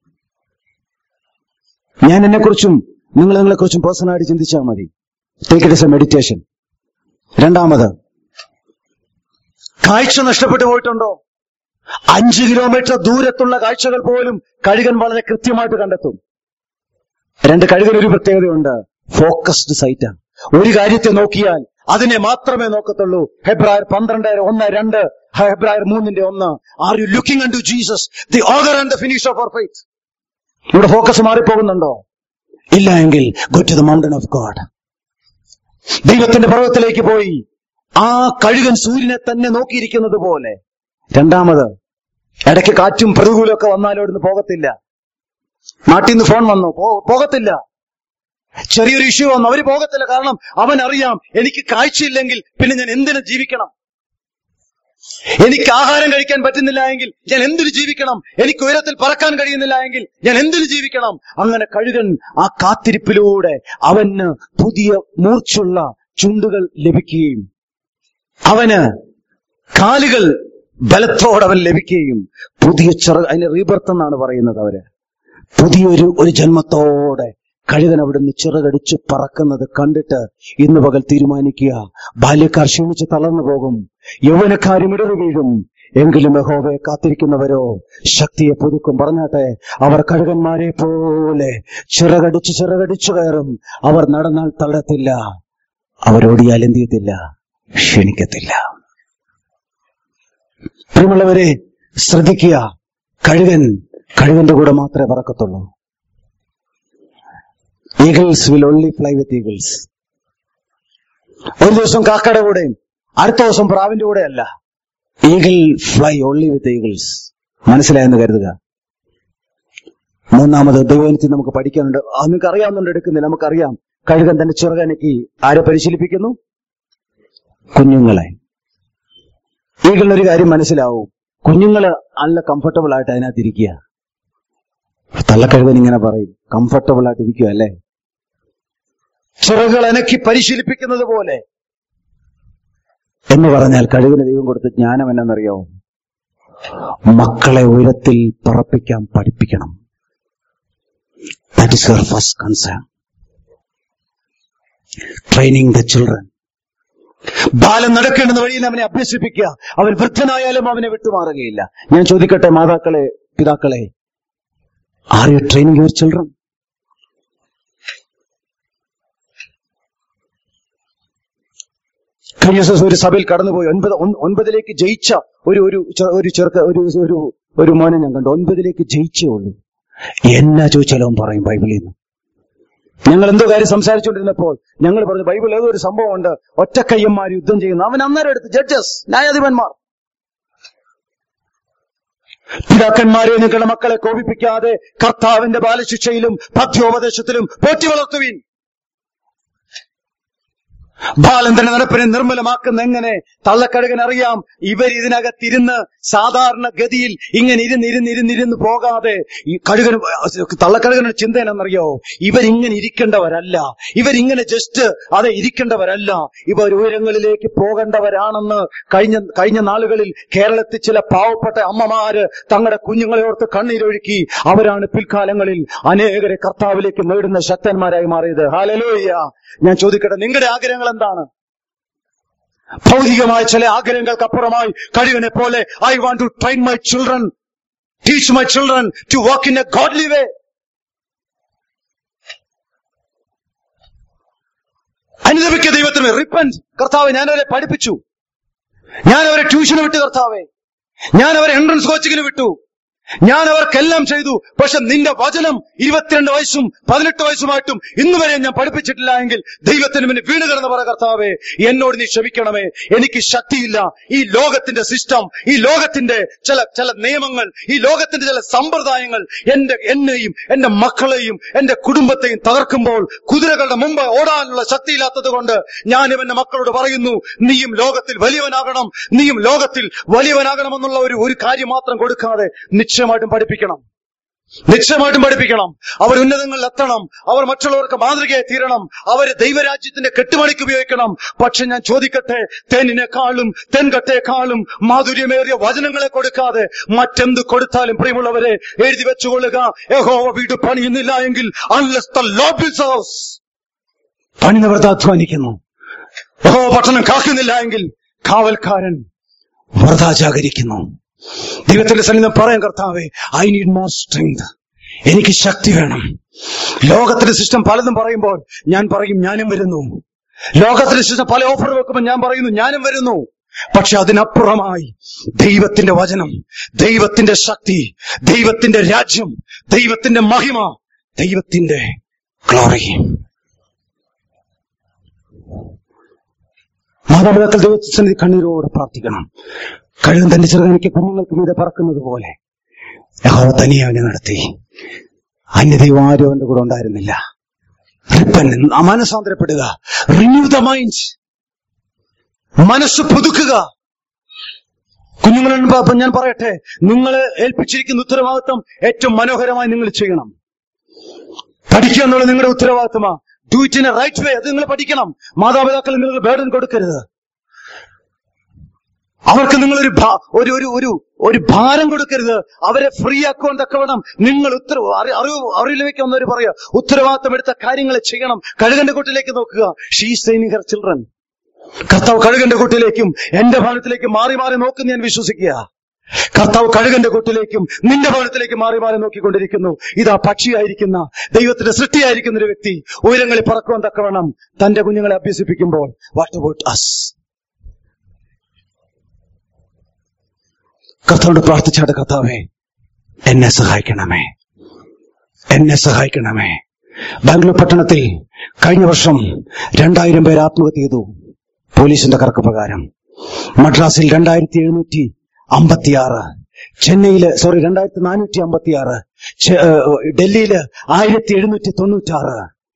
ഞാൻ എന്നെക്കുറിച്ചും നിങ്ങൾ നിങ്ങളെക്കുറിച്ചും പേഴ്സണലായിട്ട് ചിന്തിച്ചാൽ മതി take it as a meditation രണ്ടാമത് കാഴ്ച നഷ്ടപ്പെട്ടു പോയിട്ടുണ്ടോ അഞ്ച് കിലോമീറ്റർ ദൂരത്തുള്ള കാഴ്ചകൾ പോലും കഴുകൻ വളരെ കൃത്യമായിട്ട് കണ്ടെത്തും രണ്ട് കഴുകൻ ഒരു പ്രത്യേകതയുണ്ട് ഫോക്കസ്ഡ് സൈറ്റാണ് ഒരു കാര്യത്തെ നോക്കിയാൽ അതിനെ മാത്രമേ നോക്കത്തുള്ളൂ ഹെബ്രായർ പന്ത്രണ്ട് ഒന്ന് രണ്ട് ഹെബ്രായർ മൂന്നിന്റെ ഒന്ന് are you looking unto Jesus the author and the finish of our faith ഇവിടെ ഫോക്കസ് മാറിപ്പോകുന്നുണ്ടോ ഇല്ല എങ്കിൽ go to the mountain of God ദൈവത്തിന്റെ പർവ്വത്തിലേക്ക് പോയി ആ കഴുകൻ സൂര്യനെ തന്നെ നോക്കിയിരിക്കുന്നത് പോലെ രണ്ടാമത് ഇടയ്ക്ക് കാറ്റും പ്രതികൂലമൊക്കെ വന്നാലും അവിടുന്ന് പോകത്തില്ല നാട്ടിൽ നിന്ന് ഫോൺ വന്നു പോ- പോകത്തില്ല ചെറിയൊരു ഇഷ്യൂ വന്നു അവര് പോകത്തില്ല കാരണം അവൻ അറിയാം എനിക്ക് കാഴ്ചയില്ലെങ്കിൽ പിന്നെ ഞാൻ എന്തിനു ജീവിക്കണം എനിക്ക് ആഹാരം കഴിക്കാൻ പറ്റുന്നില്ല എങ്കിൽ ഞാൻ എന്തിനു ജീവിക്കണം എനിക്ക് ഉയരത്തിൽ പറക്കാൻ കഴിയുന്നില്ല എങ്കിൽ ഞാൻ എന്തിനു ജീവിക്കണം അങ്ങനെ കഴുകൻ ആ കാത്തിരിപ്പിലൂടെ അവന് പുതിയ മൂർച്ചുള്ള ചുണ്ടുകൾ ലഭിക്കുകയും അവന് കാലുകൾ ബലത്തോടെ അവൻ ലഭിക്കുകയും പുതിയ ചെറ അതിന് റീബർത്ത് എന്നാണ് പറയുന്നത് അവര് പുതിയൊരു ഒരു ജന്മത്തോടെ കഴുകൻ അവിടുന്ന് ചിറകടിച്ച് പറക്കുന്നത് കണ്ടിട്ട് ഇന്ന് പകൽ തീരുമാനിക്കുക ബാല്യക്കാർ ക്ഷീണിച്ച് തളർന്നു പോകും യൗവനക്കാരും ഇടറി വീഴും എങ്കിലും യഹോവയെ കാത്തിരിക്കുന്നവരോ ശക്തിയെ പുതുക്കും പറഞ്ഞാട്ടെ അവർ കഴുകന്മാരെ പോലെ ചിറകടിച്ച് ചിറകടിച്ചു കയറും അവർ നടന്നാൽ തളരത്തില്ല അവരോടിയാൽ എന്ത് ചെയ്യത്തില്ല ക്ഷണിക്കത്തില്ല പ്രിയമുള്ളവരെ ശ്രദ്ധിക്കുക കഴുകൻ കഴുകന്റെ കൂടെ മാത്രമേ പറക്കത്തുള്ളൂ eagles will only fly with eagles ഒരു ദിവസം കാക്കയുടെ കൂടെയും അടുത്ത ദിവസം പ്രാവിന്റെ കൂടെ അല്ല eagle fly only with eagles മനസ്സിലായെന്ന് കരുതുക മൂന്നാമത് ദൈവത്തിൽ നമുക്ക് പഠിക്കാനുണ്ട് അത് നിങ്ങൾക്ക് അറിയാവുന്നുണ്ട് എടുക്കുന്നില്ല നമുക്കറിയാം കഴുകൻ തന്റെ ചെറുകനക്ക് ആരെ പരിശീലിപ്പിക്കുന്നു കുഞ്ഞുങ്ങളെ ഈകളിനൊരു കാര്യം മനസ്സിലാവും കുഞ്ഞുങ്ങള് നല്ല കംഫർട്ടബിൾ ആയിട്ട് അതിനകത്ത് ഇരിക്കുക തള്ളക്കഴുകൻ ഇങ്ങനെ പറയും കംഫർട്ടബിൾ ആയിട്ട് ഇരിക്കുക അല്ലേ ചിറകുകൾ അനക്കി പരിശീലിപ്പിക്കുന്നത് പോലെ എന്ന് പറഞ്ഞാൽ കഴുകിന് ദൈവം കൊടുത്ത ജ്ഞാനം എന്നറിയാവും മക്കളെ ഉയരത്തിൽ പറപ്പിക്കാൻ പഠിപ്പിക്കണം that is your first concern training the children ബാലം നടക്കേണ്ടുന്ന വഴിയിൽ അവനെ അഭ്യസിപ്പിക്കുക അവൻ വൃദ്ധനായാലും അവനെ വിട്ടുമാറുകയില്ല ഞാൻ ചോദിക്കട്ടെ മാതാക്കളെ പിതാക്കളെ are you training your children കഴിഞ്ഞ ദിവസം ഒരു സഭയിൽ കടന്നുപോയി ഒൻപത് ഒൻ- ഒൻപതിലേക്ക് ജയിച്ച ഒരു ഒരു ചെ- ഒരു ചെറുക്ക ഒരു ഒരു ഒരു മോനെ ഞാൻ കണ്ടു ഒൻപതിലേക്ക് ജയിച്ചേ ഉള്ളൂ എന്നാ ചോദിച്ചാലും അവൻ പറയും ബൈബിളിൽ നിന്ന് ഞങ്ങൾ എന്തോ കാര്യം സംസാരിച്ചുകൊണ്ടിരുന്നപ്പോൾ ഞങ്ങൾ പറഞ്ഞു ബൈബിൾ ഏതോ ഒരു സംഭവമുണ്ട് ഒറ്റക്കയ്യന്മാർ യുദ്ധം ചെയ്യുന്നു അവൻ അന്നേരം എടുത്ത് ജഡ്ജസ് ന്യായാധിപന്മാർ പിതാക്കന്മാരെ നിങ്ങളുടെ മക്കളെ കോപിപ്പിക്കാതെ കർത്താവിന്റെ ബാലശിക്ഷയിലും പഥ്യോപദേശത്തിലും പോറ്റി വളർത്തുവീൻ ബാലന്തന്റെ നടപ്പിനെ നിർമ്മലമാക്കുന്ന എങ്ങനെ തള്ളക്കഴുകൻ അറിയാം ഇവർ ഇതിനകത്തിരുന്ന് സാധാരണ ഗതിയിൽ ഇങ്ങനെ ഇരുന്ന് ഇരുന്ന് ഇരുന്ന് ഇരുന്ന് പോകാതെ ഈ കഴുകൻ തള്ളക്കഴുകന്റെ ചിന്ത എന്നറിയോ ഇവരിങ്ങനെ ഇരിക്കേണ്ടവരല്ല ഇവരിങ്ങനെ ജസ്റ്റ് അതെ ഇരിക്കേണ്ടവരല്ല ഇവർ ഉയരങ്ങളിലേക്ക് പോകേണ്ടവരാണെന്ന് കഴിഞ്ഞ കഴിഞ്ഞ നാളുകളിൽ കേരളത്തിൽ ചില പാവപ്പെട്ട അമ്മമാര് തങ്ങളുടെ കുഞ്ഞുങ്ങളെ ഓർത്ത് കണ്ണീരൊഴുക്കി അവരാണ് പിൽക്കാലങ്ങളിൽ അനേകരെ കർത്താവിലേക്ക് നേടുന്ന ശക്തന്മാരായി മാറിയത് ഹാലലോയ്യ ഞാൻ ചോദിക്കട്ടെ നിങ്ങളുടെ ആഗ്രഹങ്ങൾ എന്താണ് ഭൗതികമായ ചില ആഗ്രഹങ്ങൾക്ക് അപ്പുറമായി കഴിവിനെ പോലെ I want to train my children teach my children to walk in a godly way അനുദപിക്ക ദൈവത്തിന് റിപ്പൻസ് കർത്താവ് ഞാൻ അവരെ പഠിപ്പിച്ചു ഞാൻ അവരെ ട്യൂഷന് വിട്ടു കർത്താവെ ഞാൻ അവരെ എൻട്രൻസ് കോച്ചിങ്ങിന് വിട്ടു ഞാൻ അവർക്കെല്ലാം ചെയ്തു പക്ഷെ നിന്റെ വചനം ഇരുപത്തിരണ്ട് വയസ്സും പതിനെട്ട് വയസ്സുമായിട്ടും ഇന്ന് വരെ ഞാൻ പഠിപ്പിച്ചിട്ടില്ല എങ്കിൽ ദൈവത്തിന് മുന്നിൽ വീണ് കിടന്ന് പറ കർത്താവേ എന്നോട് നീ ക്ഷമിക്കണമേ എനിക്ക് ശക്തിയില്ല ഈ ലോകത്തിന്റെ സിസ്റ്റം ഈ ലോകത്തിന്റെ ചില ചില നിയമങ്ങൾ ഈ ലോകത്തിന്റെ ചില സമ്പ്രദായങ്ങൾ എന്റെ എന്നെയും എന്റെ മക്കളെയും എന്റെ കുടുംബത്തെയും തകർക്കുമ്പോൾ കുതിരകളുടെ മുമ്പ് ഓടാനുള്ള ശക്തിയില്ലാത്തത് കൊണ്ട് ഞാനും എന്റെ മക്കളോട് പറയുന്നു നീയും ലോകത്തിൽ വലിയവനാകണം നീയും ലോകത്തിൽ വലിയവനാകണമെന്നുള്ള ഒരു ഒരു കാര്യം മാത്രം കൊടുക്കാതെ നിശ്ചയമായിട്ടും പഠിപ്പിക്കണം നിശ്ചയമായിട്ടും പഠിപ്പിക്കണം അവർ ഉന്നതങ്ങളിൽ എത്തണം അവർ മറ്റുള്ളവർക്ക് മാതൃകയായി തീരണം അവര് ദൈവരാജ്യത്തിന്റെ കെട്ടുമണിക്ക് ഉപയോഗിക്കണം പക്ഷെ ഞാൻ ചോദിക്കട്ടെ തേനിനേക്കാളും തെൻകട്ടേക്കാളും മാധുര്യമേറിയ വചനങ്ങളെ കൊടുക്കാതെ മറ്റെന്ത് കൊടുത്താലും പ്രിയമുള്ളവരെ എഴുതി വെച്ചുകൊള്ളുക യഹോവ വീട് പണിയുന്നില്ല എങ്കിൽ unless the lord builds a house. പണിനവർ അധ്വാനിക്കുന്നു യഹോവ പട്ടണം കാക്കുന്നില്ല എങ്കിൽ കാവൽക്കാരൻ വെറുതെ ജാഗരിക്കുന്നു ദൈവത്തിന്റെ സന്നിധം പറയാൻ കർത്താവേ ഐ നീഡ് മോർ സ്ട്രെങ്ത് എനിക്ക് ശക്തി വേണം ലോകത്തിന്റെ സിസ്റ്റം പലതും പറയുമ്പോൾ ഞാൻ പറയും ഞാനും വരുന്നു ലോകത്തിന്റെ സിസ്റ്റം പല ഓഫർ വെക്കുമ്പോൾ ഞാൻ പറയുന്നു ഞാനും വരുന്നു പക്ഷെ അതിനപ്പുറമായി ദൈവത്തിന്റെ വചനം ദൈവത്തിന്റെ ശക്തി ദൈവത്തിന്റെ രാജ്യം ദൈവത്തിന്റെ മഹിമ ദൈവത്തിന്റെ ഗ്ലോറി മാതാപിതാക്കൾ ദൈവത്തിന്റെ കണ്ണീരോടെ പ്രാർത്ഥിക്കണം കഴിവും തന്റെ ചെറുകനിക്ക് കുഞ്ഞുങ്ങൾക്ക് മീതെ പറക്കുന്നത് പോലെ യഹോവ തനിയെ അവനെ നടത്തി അന്യദൈവം ആരും അവന്റെ കൂടെ ഉണ്ടായിരുന്നില്ല Repent, മനസ്സാന്തരപ്പെടുക റിന്യൂ ദ മൈൻഡ് മനസ്സ് പുതുക്കുക കുഞ്ഞുങ്ങളുടെ മുമ്പ് ഞാൻ പറയട്ടെ നിങ്ങൾ ഏൽപ്പിച്ചിരിക്കുന്ന ഉത്തരവാദിത്വം ഏറ്റവും മനോഹരമായി നിങ്ങൾ ചെയ്യണം പഠിക്കുക എന്നുള്ളത് നിങ്ങളുടെ ഉത്തരവാദിത്വമാ do it in a right way അത് നിങ്ങൾ പഠിക്കണം മാതാപിതാക്കൾ നിങ്ങൾ ബേർഡൻ കൊടുക്കരുത് അവർക്ക് നിങ്ങളൊരു ഭാ- ഒരു ഒരു ഒരു ഒരു ഭാരം കൊടുക്കരുത് അവരെ ഫ്രീ ആക്കുവാൻ തക്കവണ്ണം നിങ്ങൾ ഉത്തര അറി- അറിവ് അറിവിലേക്ക് വന്നവർ പറയുക ഉത്തരവാദിത്തം എടുത്ത കാര്യങ്ങൾ ചെയ്യണം കഴുകന്റെ കൂട്ടിലേക്ക് നോക്കുക ഷീ സൈനിങ് ഹർ ചിൽഡ്രൻ കർത്താവ് കഴുകന്റെ കൂട്ടിലേക്കും എന്റെ ഭവനത്തിലേക്കും മാറി മാറി നോക്കുന്ന ഞാൻ വിശ്വസിക്കുക കർത്താവ് കഴുകന്റെ കൂട്ടിലേക്കും നിന്റെ ഭവനത്തിലേക്കും മാറി മാറി നോക്കിക്കൊണ്ടിരിക്കുന്നു ഇതാ പക്ഷിയായിരിക്കുന്ന ദൈവത്തിന്റെ സൃഷ്ടിയായിരിക്കുന്ന ഒരു വ്യക്തി ഉയരങ്ങളിൽ പറക്കുവാൻ തക്കവണ്ണം തന്റെ കുഞ്ഞുങ്ങളെ അഭ്യസിപ്പിക്കുമ്പോൾ വാട്ട് അബൌട്ട് അസ് കർത്താവോട് പ്രാർത്ഥിച്ചാട് കർത്താവേ എന്നെ സഹായിക്കണമേ എന്നെ സഹായിക്കണമേ ബാംഗ്ലൂർ പട്ടണത്തിൽ കഴിഞ്ഞ വർഷം രണ്ടായിരം പേർ ആത്മഹത്യ ചെയ്തു പോലീസിന്റെ കണക്ക് പ്രകാരം മദ്രാസിൽ രണ്ടായിരത്തി എഴുന്നൂറ്റി അമ്പത്തിയാറ് ചെന്നൈയില് സോറി രണ്ടായിരത്തി നാനൂറ്റി അമ്പത്തിയാറ് ഡൽഹിയില് ആയിരത്തി എഴുന്നൂറ്റി തൊണ്ണൂറ്റാറ്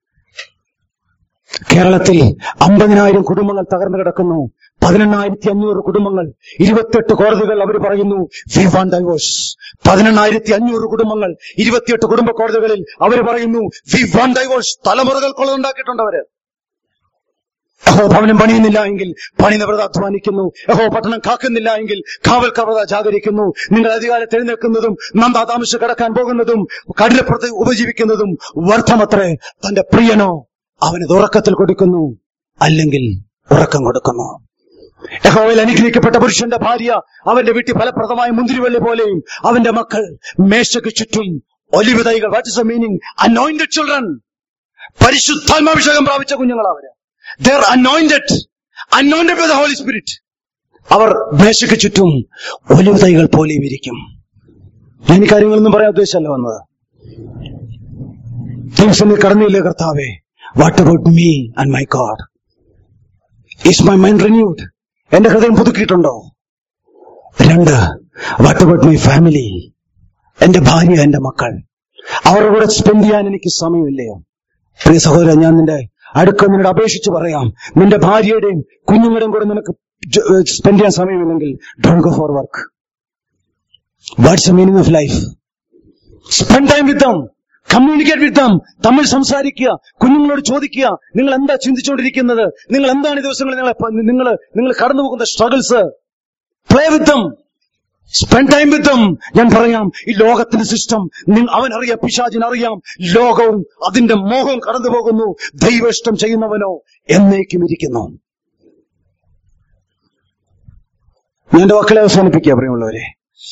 കേരളത്തിൽ അമ്പതിനായിരം കുടുംബങ്ങൾ തകർന്നു കിടക്കുന്നു പതിനെണ്ണായിരത്തി അഞ്ഞൂറ് കുടുംബങ്ങൾ ഇരുപത്തെട്ട് കോടതികൾ അവർ പറയുന്നു വി വാണ്ട് ഡൈവോഴ്സ് പതിനെണ്ണായിരത്തി അഞ്ഞൂറ് കുടുംബങ്ങൾ ഇരുപത്തിയെട്ട് കുടുംബ കോടതികളിൽ അവർ പറയുന്നു വി വാണ്ട് ഡൈവോഴ്സ് തലമുറകൾക്കുള്ളത് ഉണ്ടാക്കിയിട്ടുണ്ട് അവര് യഹോ ഭവനം പണിയുന്നില്ല എങ്കിൽ പണിനവ്രത അധ്വാനിക്കുന്നു യഹോ പട്ടണം കാക്കുന്നില്ല എങ്കിൽ കാവൽക്കവ്രത ജാഗരിക്കുന്നു നിങ്ങൾ അധികാരത്തിൽ എഴുന്നേൽക്കുന്നതും നന്ദാ താമസിച്ച് കിടക്കാൻ പോകുന്നതും കഠിനപ്രതി ഉപജീവിക്കുന്നതും വ്യർത്ഥമത്രേ തന്റെ പ്രിയനോ അവന് ഉറക്കത്തിൽ കൊടുക്കുന്നു അല്ലെങ്കിൽ ഉറക്കം കൊടുക്കുന്നു യഹോവയിൽ അനുഗ്രഹിക്കപ്പെട്ട പുരുഷന്റെ ഭാര്യ അവന്റെ വീട്ടിൽ ഫലപ്രദമായ മുന്തിരിവള്ളി പോലെയും അവന്റെ മക്കൾ മേശയ്ക്ക് ചുറ്റും ഒലിവ് തൈകൾ what is a meaning anointed children പരിശുദ്ധാത്മാഭിഷേകം പ്രാപിച്ച കുഞ്ഞുങ്ങൾ അവര് they're anointed anointed by the holy spirit അവർ മേശയ്ക്ക് ചുറ്റും ഒലിവ് തൈകൾ പോലെയും ഇരിക്കും ഞാൻ ഈ കാര്യങ്ങളൊന്നും പറയാൻ ഉദ്ദേശമല്ല വന്നത് ദിവസത്തിൽ കടന്നില്ലേ കർത്താവേ what about me and my God is my mind renewed എന്റെ ഹൃദയം പുതുക്കിയിട്ടുണ്ടോ രണ്ട് വാട്ട് അബൌട്ട് മൈ ഫാമിലി എന്റെ ഭാര്യ എന്റെ മക്കൾ അവരുടെ കൂടെ സ്പെൻഡ് ചെയ്യാൻ എനിക്ക് സമയമില്ലയോ പ്രിയ സഹോദരൻ ഞാൻ നിന്റെ അടുക്ക നിന്നോട് അപേക്ഷിച്ച് പറയാം നിന്റെ ഭാര്യയുടെയും കുഞ്ഞുങ്ങളുടെയും കൂടെ നിനക്ക് സ്പെൻഡ് ചെയ്യാൻ സമയമില്ലെങ്കിൽ don't go for work what's a meaning of life spend time with them communicate with them തമ്മിൽ സംസാരിക്കുക കുഞ്ഞുങ്ങളോട് ചോദിക്കുക നിങ്ങൾ എന്താ ചിന്തിച്ചുകൊണ്ടിരിക്കുന്നത് നിങ്ങൾ എന്താണ് ഈ ദിവസങ്ങളിൽ നിങ്ങളെ നിങ്ങൾ നിങ്ങൾ കടന്നു പോകുന്ന struggles play with them spend time with them ഞാൻ പറയാം ഈ ലോകത്തിന്റെ സിസ്റ്റം അവൻ അറിയാം പിശാചിനറിയാം ലോകവും അതിന്റെ മോഹവും കടന്നു പോകുന്നു ദൈവ ഇഷ്ടം ചെയ്യുന്നവനോ എന്നേക്കും ഇരിക്കുന്നു ഞാൻ എന്റെ മക്കളെ അവസാനിപ്പിക്കുക പ്രിയമുള്ളവരെ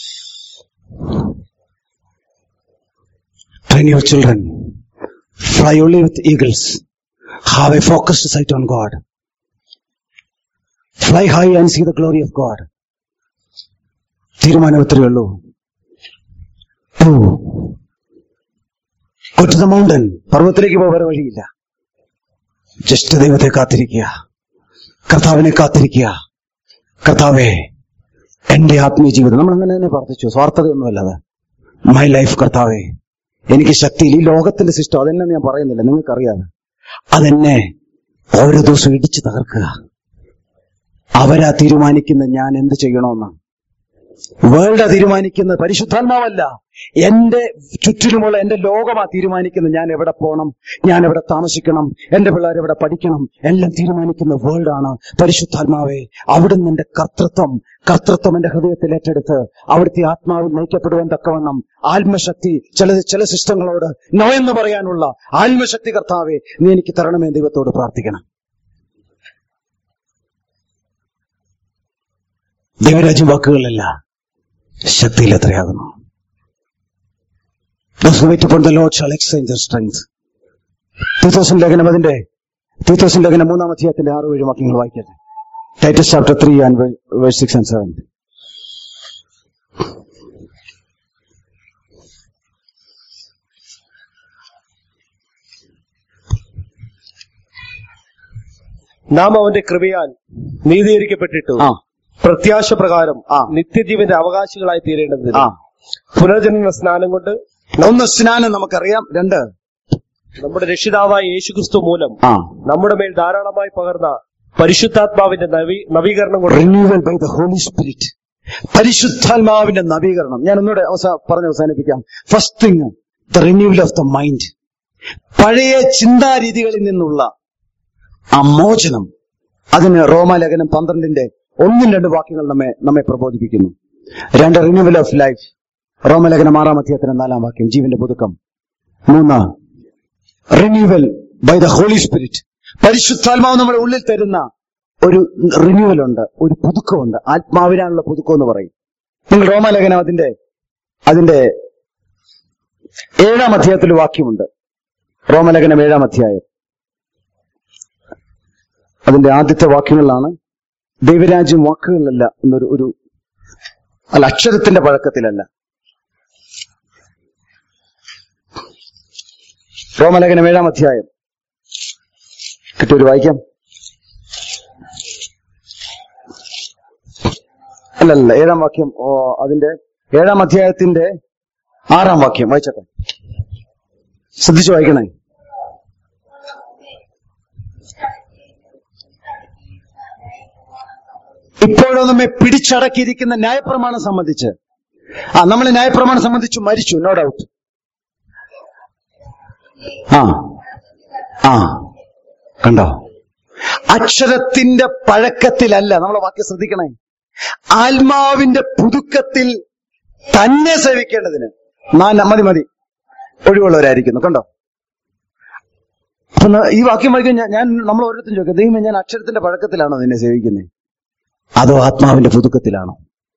train your children. Fly only with eagles. Have a focused sight on God. Fly high and see the glory of God. തീരുമാനം ഇത്രയേ ഉള്ളൂ to go to the mountain പർവ്വത്തിലേക്ക് പോകാൻ വഴിയില്ല ജസ്റ്റ് ദൈവത്തെ കാത്തിരിക്കുക കർത്താവിനെ കാത്തിരിക്കുക കർത്താവെ എന്റെ ആത്മീയ ജീവിതം നമ്മൾ അങ്ങനെ തന്നെ പ്രാർത്ഥിച്ചു സ്വാർത്ഥതയൊന്നുമല്ലാതെ മൈ ലൈഫ് കർത്താവെ എനിക്ക് ശക്തിയിൽ ഈ ലോകത്തിന്റെ സിസ്റ്റം അതെന്നെ ഞാൻ പറയുന്നില്ല നിങ്ങൾക്കറിയാതെ അതെന്നെ ഓരോ ദിവസവും ഇടിച്ചു തകർക്കുക അവരാ തീരുമാനിക്കുന്ന ഞാൻ എന്ത് ചെയ്യണമെന്ന് വേൾഡാ തീരുമാനിക്കുന്നത് പരിശുദ്ധാത്മാവല്ല എന്റെ ചുറ്റിലുമുള്ള എന്റെ ലോകമാ തീരുമാനിക്കുന്നത് ഞാൻ എവിടെ പോകണം ഞാൻ എവിടെ താമസിക്കണം എന്റെ പിള്ളേർ എവിടെ പഠിക്കണം എല്ലാം തീരുമാനിക്കുന്ന വേൾഡാണ് പരിശുദ്ധാത്മാവെ അവിടുന്ന് എന്റെ കർത്തൃത്വം കർത്തൃത്വം എന്റെ ഹൃദയത്തിൽ ഏറ്റെടുത്ത് അവിടുത്തെ ആത്മാവിൽ നയിക്കപ്പെടുവാൻ തക്കവണ്ണം ആത്മശക്തി ചില ചില സിസ്റ്റങ്ങളോട് നോ എന്ന് പറയാനുള്ള ആത്മശക്തി കർത്താവെ നീ എനിക്ക് തരണമേ ദൈവത്തോട് പ്രാർത്ഥിക്കണം ദൈവരാജ്യം വാക്കുകളല്ല ശക്തിയിൽ എത്രയാകുന്നു Those who wait upon the Lord shall exchange their strength. തീത്തോസിൻ ലേഖനം അതിന്റെ തീത്തോസിൻ ലേഖനം മൂന്നാം അധ്യായത്തിന്റെ ആറ് ഏഴ് വാക്യങ്ങൾ വായിക്കട്ടെ Titus chapter three and verse six and seven നാം അവന്റെ കൃപയാൽ നീതീകരിക്കപ്പെട്ടിട്ടു ആ പ്രത്യാശ പ്രകാരം ആ. നിത്യജീവന്റെ അവകാശികളായി തീരേണ്ടതിന് ആ പുനർജന്മ സ്നാനം കൊണ്ട് ഒന്ന് സ്നാനം നമുക്കറിയാം രണ്ട് നമ്മുടെ രക്ഷിതാവായ യേശുക്രിസ്തു മൂലം ആ നമ്മുടെ മേൽ ധാരാളമായി പകർന്ന പരിശുദ്ധാത്മാവിന്റെ നവീ നവീകരണം കൊണ്ട് renewal by the holy spirit പരിശുദ്ധാത്മാവിന്റെ നവീകരണം ഞാൻ ഒന്നുകൂടെ അവസാ- പറഞ്ഞ് അവസാനിപ്പിക്കാം first thing the renewal of the mind പഴയ ചിന്താരീതികളിൽ നിന്നുള്ള ആ മോചനം അതിന് റോമാലേഖനം പന്ത്രണ്ടിന്റെ ഒന്നും രണ്ട് വാക്യങ്ങൾ നമ്മെ നമ്മെ പ്രബോധിപ്പിക്കുന്നു രണ്ട് റിന്യൂവൽ ഓഫ് ലൈഫ് റോമലേഖനം ആറാം അധ്യായത്തിന് നാലാം വാക്യം ജീവന്റെ പുതുക്കം മൂന്ന് renewal by the holy spirit പരിശുദ്ധാത്മാവ് നമ്മുടെ ഉള്ളിൽ തരുന്ന ഒരു റിന്യൂവൽ ഉണ്ട് ഒരു പുതുക്കമുണ്ട് ആത്മാവിനാനുള്ള പുതുക്കം എന്ന് പറയും നിങ്ങൾ റോമാലേഖനം അതിന്റെ അതിന്റെ ഏഴാം അധ്യായത്തിൽ വാക്യമുണ്ട് റോമലേഖനം ഏഴാം അധ്യായം അതിന്റെ ആദ്യത്തെ വാക്യങ്ങളിലാണ് ദൈവരാജ്യം വാക്കുകളിലല്ല എന്നൊരു ഒരു അല്ല അക്ഷരത്തിന്റെ പഴക്കത്തിലല്ല റോമലേഖനം ഏഴാം അധ്യായം കിട്ടൂര് വായിക്കാം അല്ലല്ല ഏഴാം വാക്യം ഓ, അതിന്റെ ഏഴാം അധ്യായത്തിന്റെ ആറാം വാക്യം വായിച്ചട്ടെ ശ്രദ്ധിച്ചു വായിക്കണേ ഇപ്പോഴോ നമ്മെ പിടിച്ചടക്കിയിരിക്കുന്ന ന്യായപ്രമാണം സംബന്ധിച്ച് ആ നമ്മൾ ന്യായപ്രമാണം സംബന്ധിച്ച് മരിച്ചു നോ ഡൗട്ട് ആ ആ കണ്ടോ അക്ഷരത്തിന്റെ പഴക്കത്തിലല്ല നമ്മളെ വാക്യം ശ്രദ്ധിക്കണേ ആത്മാവിന്റെ പുതുക്കത്തിൽ തന്നെ സേവിക്കേണ്ടതിന് നാൻ മതി മതി ഒഴിവുള്ളവരായിരിക്കുന്നു കണ്ടോ അപ്പൊ ന- ഈ വാക്യം വായിക്കാൻ ഞാൻ- ഞാൻ നമ്മൾ ഓരോരുത്തരും ചോദിക്കാം ദൈവമേ ഞാൻ അക്ഷരത്തിന്റെ പഴക്കത്തിലാണോ നിന്നെ സേവിക്കുന്നത് അതോ ആത്മാവിന്റെ പുതുക്കത്തിലാണോ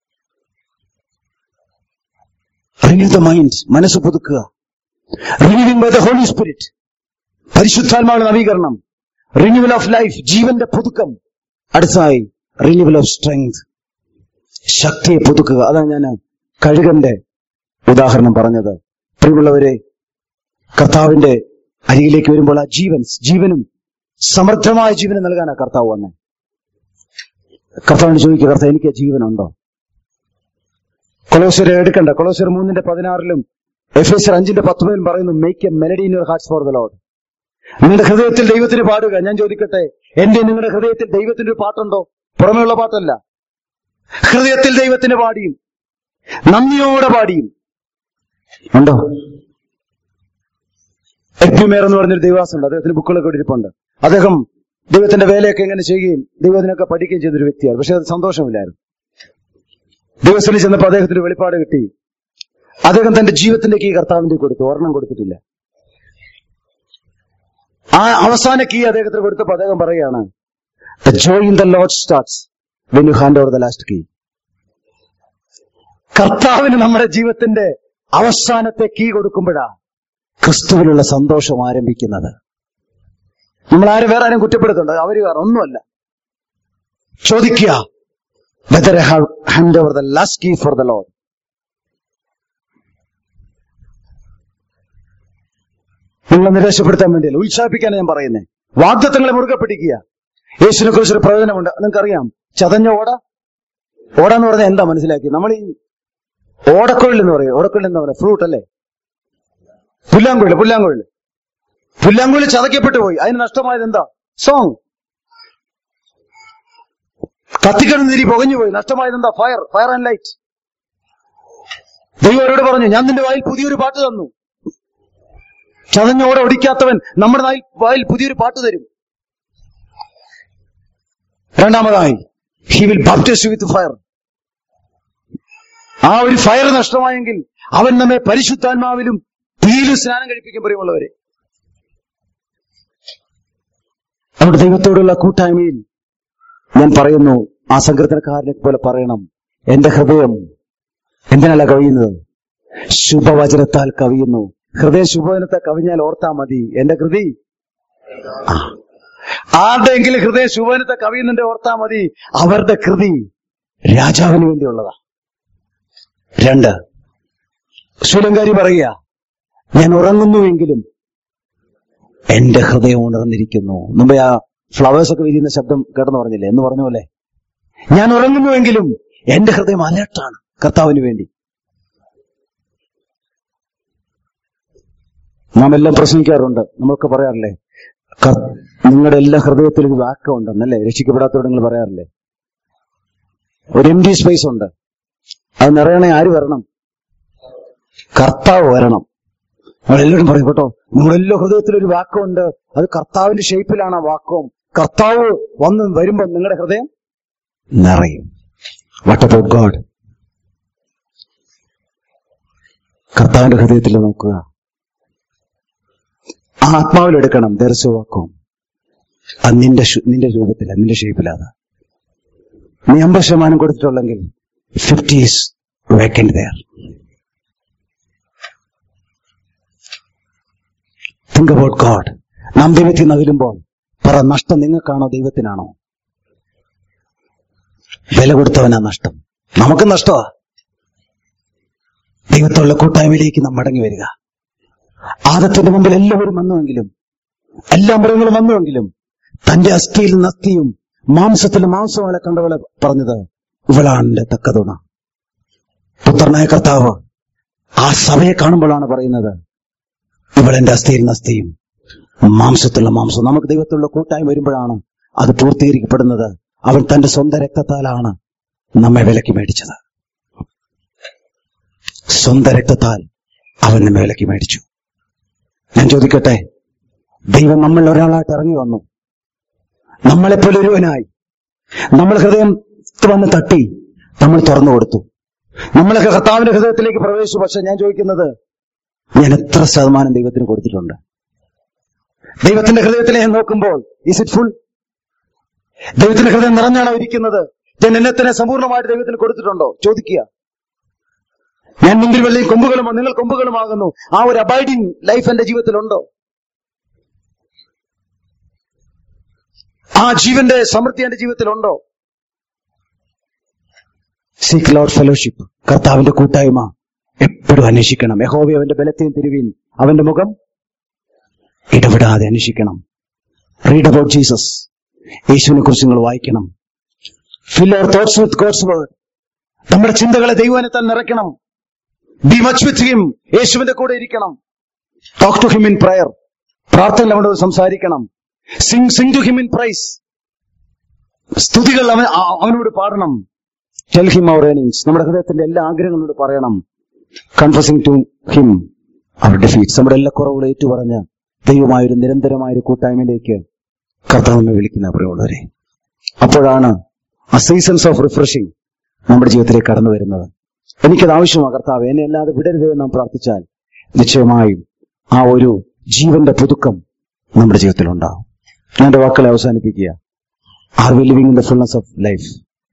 റിന്യൂ ദ മൈൻഡ് മനസ്സ് പുതുക്കുക renewing by the holy spirit പരിശുദ്ധാത്മാവിന്റെ നവീകരണം റിന്യൂവൽ ഓഫ് ലൈഫ് ജീവന്റെ പുതുക്കം അടുത്തതായി റിന്യൂവൽ ഓഫ് സ്ട്രെങ്ത് ശക്തിയെ പുതുക്കുക അതാണ് ഞാൻ കഴുകന്റെ ഉദാഹരണം പറഞ്ഞത് പ്രിയമുള്ളവരെ കർത്താവിന്റെ അരികിലേക്ക് വരുമ്പോൾ ആ ജീവൻ ജീവനും സമൃദ്ധമായ ജീവനും നൽകാനാ കർത്താവ് വന്നെ കർത്താവിന് ചോദിക്കുക കർത്താവ് എനിക്ക് ആ ജീവനുണ്ടോ കൊളോസിയർ എടുക്കണ്ട കൊളോസിയർ മൂന്നിന്റെ പതിനാറിലും എഫ് എസ് അഞ്ചിന്റെ പത്തൊമ്പതിലും പറയുന്നു make a melody in your hearts for the lord നിങ്ങളുടെ ഹൃദയത്തിൽ ദൈവത്തിന് പാടുക ഞാൻ ചോദിക്കട്ടെ എന്റെ നിങ്ങളുടെ ഹൃദയത്തിൽ ദൈവത്തിന്റെ ഒരു പാട്ടുണ്ടോ പുറമേയുള്ള പാട്ടല്ല ഹൃദയത്തിൽ ദൈവത്തിന് പാടിയും നന്ദിയോടെ പാടിയും ഉണ്ടോ എപ്പിമേർ എന്ന് പറഞ്ഞൊരു ദൈവാസുണ്ട് അദ്ദേഹത്തിന് ബുക്കുകളൊക്കെ ഇരിപ്പുണ്ട് അദ്ദേഹം ദൈവത്തിന്റെ വേലയൊക്കെ എങ്ങനെ ചെയ്യുകയും ദൈവത്തിനൊക്കെ പഠിക്കുകയും ചെയ്തൊരു വ്യക്തിയാണ് പക്ഷെ അത് സന്തോഷമില്ലായിരുന്നു ദൈവസ്ഥലിൽ ചെന്നപ്പോൾ അദ്ദേഹത്തിന് വെളിപ്പാട് കിട്ടി അദ്ദേഹം തന്റെ ജീവിതത്തിന്റെ കീ കർത്താവിന്റെ കൊടുത്തു ഒരെണ്ണം കൊടുത്തിട്ടില്ല ആ അവസാന കീ അദ്ദേഹത്തിന് കൊടുത്തപ്പോൾ അദ്ദേഹം പറയുകയാണ് the joy in the lord starts when you hand over the last key കർത്താവിന് നമ്മുടെ ജീവിതത്തിന്റെ അവസാനത്തെ കീ കൊടുക്കുമ്പോഴാ ക്രിസ്തുവിലുള്ള സന്തോഷം ആരംഭിക്കുന്നത് നമ്മൾ ആരും വേറെ ആരും കുറ്റപ്പെടുത്തുണ്ട് അവര് വേറെ ഒന്നുമല്ല ചോദിക്കുക whether have hand over the last key for the lord നിങ്ങളെ നിരാശപ്പെടുത്താൻ വേണ്ടിയല്ല ഉത്സാഹിപ്പിക്കാനാണ് ഞാൻ പറയുന്നത് വാഗ്ദത്തങ്ങളെ മുറുകെ പിടിക്കുക യേശുവിനെ കുറിച്ചൊരു പ്രയോജനമുണ്ട് നിങ്ങൾക്കറിയാം ചതഞ്ഞ ഓട ഓട എന്ന് പറഞ്ഞാൽ എന്താ മനസ്സിലാക്കി നമ്മൾ ഈ ഓടക്കൊഴിൽ എന്ന് പറയും ഓടക്കൊഴിൽ എന്താ പറയുക ഫ്രൂട്ട് അല്ലേ പുല്ലാങ്കുഴൽ പുല്ലാങ്കുഴൽ പുല്ലാങ്കുഴൽ ചതയ്ക്കപ്പെട്ടു പോയി അതിന് നഷ്ടമായത് എന്താ സോങ് കത്തിക്കിടന്നിരി പുകഞ്ഞു പോയി നഷ്ടമായത് എന്താ ഫയർ ഫയർ ആൻഡ് ലൈറ്റ് ദൈവം അവരോട് പറഞ്ഞു ഞാൻ നിന്റെ വായിൽ പുതിയൊരു പാട്ട് തന്നു ചതഞ്ഞോടെ ഒടിക്കാത്തവൻ നമ്മുടെ നായിൽ വായിൽ പുതിയൊരു പാട്ട് തരും രണ്ടാമതായി he will baptist with fire ആ ഒരു ഫയർ നഷ്ടമായെങ്കിൽ അവൻ നമ്മെ പരിശുദ്ധാത്മാവിലും തീയിലും സ്നാനം കഴിപ്പിക്കും പ്രിയമുള്ളവരെ നമ്മുടെ ദൈവത്തോടുള്ള കൂട്ടായ്മയിൽ ഞാൻ പറയുന്നു ആ സങ്കീർത്തനക്കാരനെ പോലെ പറയണം എന്റെ ഹൃദയം എന്തിനല്ല കവിയുന്നത് ശുഭവചനത്താൽ കവിയുന്നു ഹൃദയം ശുഭവചനത്തെ കവിഞ്ഞാൽ ഓർത്താ മതി എന്റെ കൃതി ആ. ആരുടെയെങ്കിലും ഹൃദയം ശുഭവചനത്തെ കവിയുന്നുണ്ടെ ഓർത്താ മതി അവരുടെ കൃതി രാജാവിന് വേണ്ടിയുള്ളതാ രണ്ട് ശൂലങ്കാരി പറയുക ഞാൻ ഉറങ്ങുന്നുവെങ്കിലും എന്റെ ഹൃദയം ഉണർന്നിരിക്കുന്നു മുമ്പേ ആ ഫ്ലവേഴ്സ് ഒക്കെ വിരിയുന്ന ശബ്ദം കേട്ടെന്ന് പറഞ്ഞില്ലേ എന്ന് പറഞ്ഞ പോലെ ഞാൻ ഉറങ്ങുന്നുവെങ്കിലും എന്റെ ഹൃദയം അലേർട്ടാണ് കർത്താവിന് വേണ്ടി നാം എല്ലാം പ്രസംഗിക്കാറുണ്ട് നമ്മളൊക്കെ പറയാറില്ലേ കർ- നിങ്ങളുടെ എല്ലാ ഹൃദയത്തിലും ഒരു വാക്കം ഉണ്ടെന്നല്ലേ രക്ഷിക്കപ്പെടാത്തവരോട് നിങ്ങൾ പറയാറില്ലേ ഒരു എം ഡി സ്പേസ് ഉണ്ട് അത് നിറയണേ ആര് വരണം കർത്താവ് വരണം നമ്മളെല്ലാവരും പറയും കേട്ടോ നിങ്ങളെല്ലാ ഹൃദയത്തിലും ഒരു വാക്കമുണ്ട് അത് കർത്താവിന്റെ ഷേപ്പിലാണ് ആ വാക്കവും കർത്താവ് വന്ന് വരുമ്പോ നിങ്ങളുടെ ഹൃദയം നിറയും വാട്ട് അബൌട്ട് ഗോഡ് കർത്താവിന്റെ ഹൃദയത്തിൽ നോക്കുക ആ ആത്മാവിലെടുക്കണം ദർശവാക്കവും അത് നിന്റെ ശു- നിന്റെ രൂപത്തില നിന്റെ ഷേപ്പിലാണ് നീ അമ്പത് ശതമാനം കൊടുത്തിട്ടുള്ളെങ്കിൽ fifty is weakened there think about God നാം ദൈവത്തിൽ നിന്ന് അകലുമ്പോൾ പറ നഷ്ടം നിങ്ങൾക്കാണോ ദൈവത്തിനാണോ വില കൊടുത്തവനാ നഷ്ടം നമുക്ക് നഷ്ടമാ ദൈവത്തുള്ള കൂട്ടായ്മയിലേക്ക് നാം മടങ്ങി വരിക ആദത്തിന്റെ മുമ്പിൽ എല്ലാവരും വന്നുവെങ്കിലും എല്ലാ മൃഗങ്ങളും വന്നുവെങ്കിലും തന്റെ അസ്ഥിയിൽ നിന്ന് അസ്ഥിയും മാംസത്തിൽ മാംസങ്ങളെ കണ്ടവളെ പറഞ്ഞത് ഇവളാണ് എന്റെ തക്കതുണ പുത്രനായ കർത്താവ് ആ സഭയെ കാണുമ്പോഴാണ് പറയുന്നത് ഇവളെന്റെ അസ്ഥിയിൽ നിന്ന് അസ്ഥിയും മാംസത്തിലുള്ള മാംസം നമുക്ക് ദൈവത്തിലുള്ള കൂട്ടായ്മ വരുമ്പോഴാണ് അത് പൂർത്തീകരിക്കപ്പെടുന്നത് അവൻ തന്റെ സ്വന്തം രക്തത്താലാണ് നമ്മെ വിലക്ക് മേടിച്ചത് സ്വന്തം രക്തത്താൽ അവൻ നമ്മെ വിലക്ക് മേടിച്ചു ഞാൻ ചോദിക്കട്ടെ ദൈവം നമ്മൾ ഒരാളായിട്ട് ഇറങ്ങി വന്നു നമ്മളെപ്പോലെ ഒരുവനായി നമ്മൾ ഹൃദയം വന്ന് തട്ടി നമ്മൾ തുറന്നു കൊടുത്തു നമ്മളൊക്കെ കർത്താവിന്റെ ഹൃദയത്തിലേക്ക് പ്രവേശിച്ചു പക്ഷെ ഞാൻ ചോദിക്കുന്നത് ഞാൻ എത്ര ശതമാനം ദൈവത്തിന് കൊടുത്തിട്ടുണ്ട് ദൈവത്തിന്റെ ഹൃദയത്തിലെ ഞാൻ നോക്കുമ്പോൾ ഇസ് ഇറ്റ് ഫുൾ ദൈവത്തിന്റെ ഹൃദയം നിറഞ്ഞാണോ ഇരിക്കുന്നത് ഞാൻ എന്നെ തന്നെ സമ്പൂർണ്ണമായിട്ട് ദൈവത്തിന് കൊടുത്തിട്ടുണ്ടോ ചോദിക്കുക ഞാൻ മുമ്പിൽ വെള്ളിയും കൊമ്പുകളുമോ നിങ്ങൾ കൊമ്പുകളുമാകുന്നു ആ ഒരു അബൈഡിങ് ലൈഫ് എന്റെ ജീവിതത്തിലുണ്ടോ ആ ജീവന്റെ സമൃദ്ധി എന്റെ ജീവിതത്തിലുണ്ടോ സീക്ക് ലോഡ് ഫെലോഷിപ്പ് കർത്താവിന്റെ കൂട്ടായ്മ എപ്പോഴും അന്വേഷിക്കണം യഹോവി അവന്റെ ബലത്തെയും തിരുവീൻ അവന്റെ മുഖം ഇടപെടാതെ അന്വേഷിക്കണം റീഡ് അബൌട്ട് ജീസസ് യേശുവിനെ കുറിച്ച് നിങ്ങൾ വായിക്കണം fill our thoughts with God's word നമ്മുടെ ചിന്തകളെ ദൈവനത്താൽ നിറയ്ക്കണം ബി മച്ച് വിത്ത് ഹിം യേശുവിന്റെ കൂടെ ഇരിക്കണം talk to him in prayer പ്രാർത്ഥന അവനോട് സംസാരിക്കണം sing sing to him in praise സ്തുതികൾ അവൻ ആ- അവനോട് പാടണം ടെൽ ഹിം അവർ ഏണിങ്സ് നമ്മുടെ ഹൃദയത്തിന്റെ എല്ലാ ആഗ്രഹങ്ങളോട് പറയണം confessing to him our defeats നമ്മുടെ എല്ലാ കുറവുകളും ഏറ്റുപറഞ്ഞ് ദൈവമായൊരു നിരന്തരമായൊരു കൂട്ടായ്മയിലേക്ക് കർത്താവ് നമ്മെ വിളിക്കുന്ന പ്രിയമുള്ളവരെ അപ്പോഴാണ് ആ സീസൺസ് ഓഫ് റിഫ്രഷിംഗ് നമ്മുടെ ജീവിതത്തിലേക്ക് കടന്നു വരുന്നത് എനിക്കത് ആവശ്യമാണ് കർത്താവ് എന്നെ അല്ലാതെ വിടരുത് എന്ന് നാം പ്രാർത്ഥിച്ചാൽ നിശ്ചയമായും ആ ഒരു ജീവന്റെ പുതുക്കം നമ്മുടെ ജീവിതത്തിൽ ഉണ്ടാവും ഞാൻ എന്റെ വാക്കുകളെ അവസാനിപ്പിക്കുക are we living in the fullness of life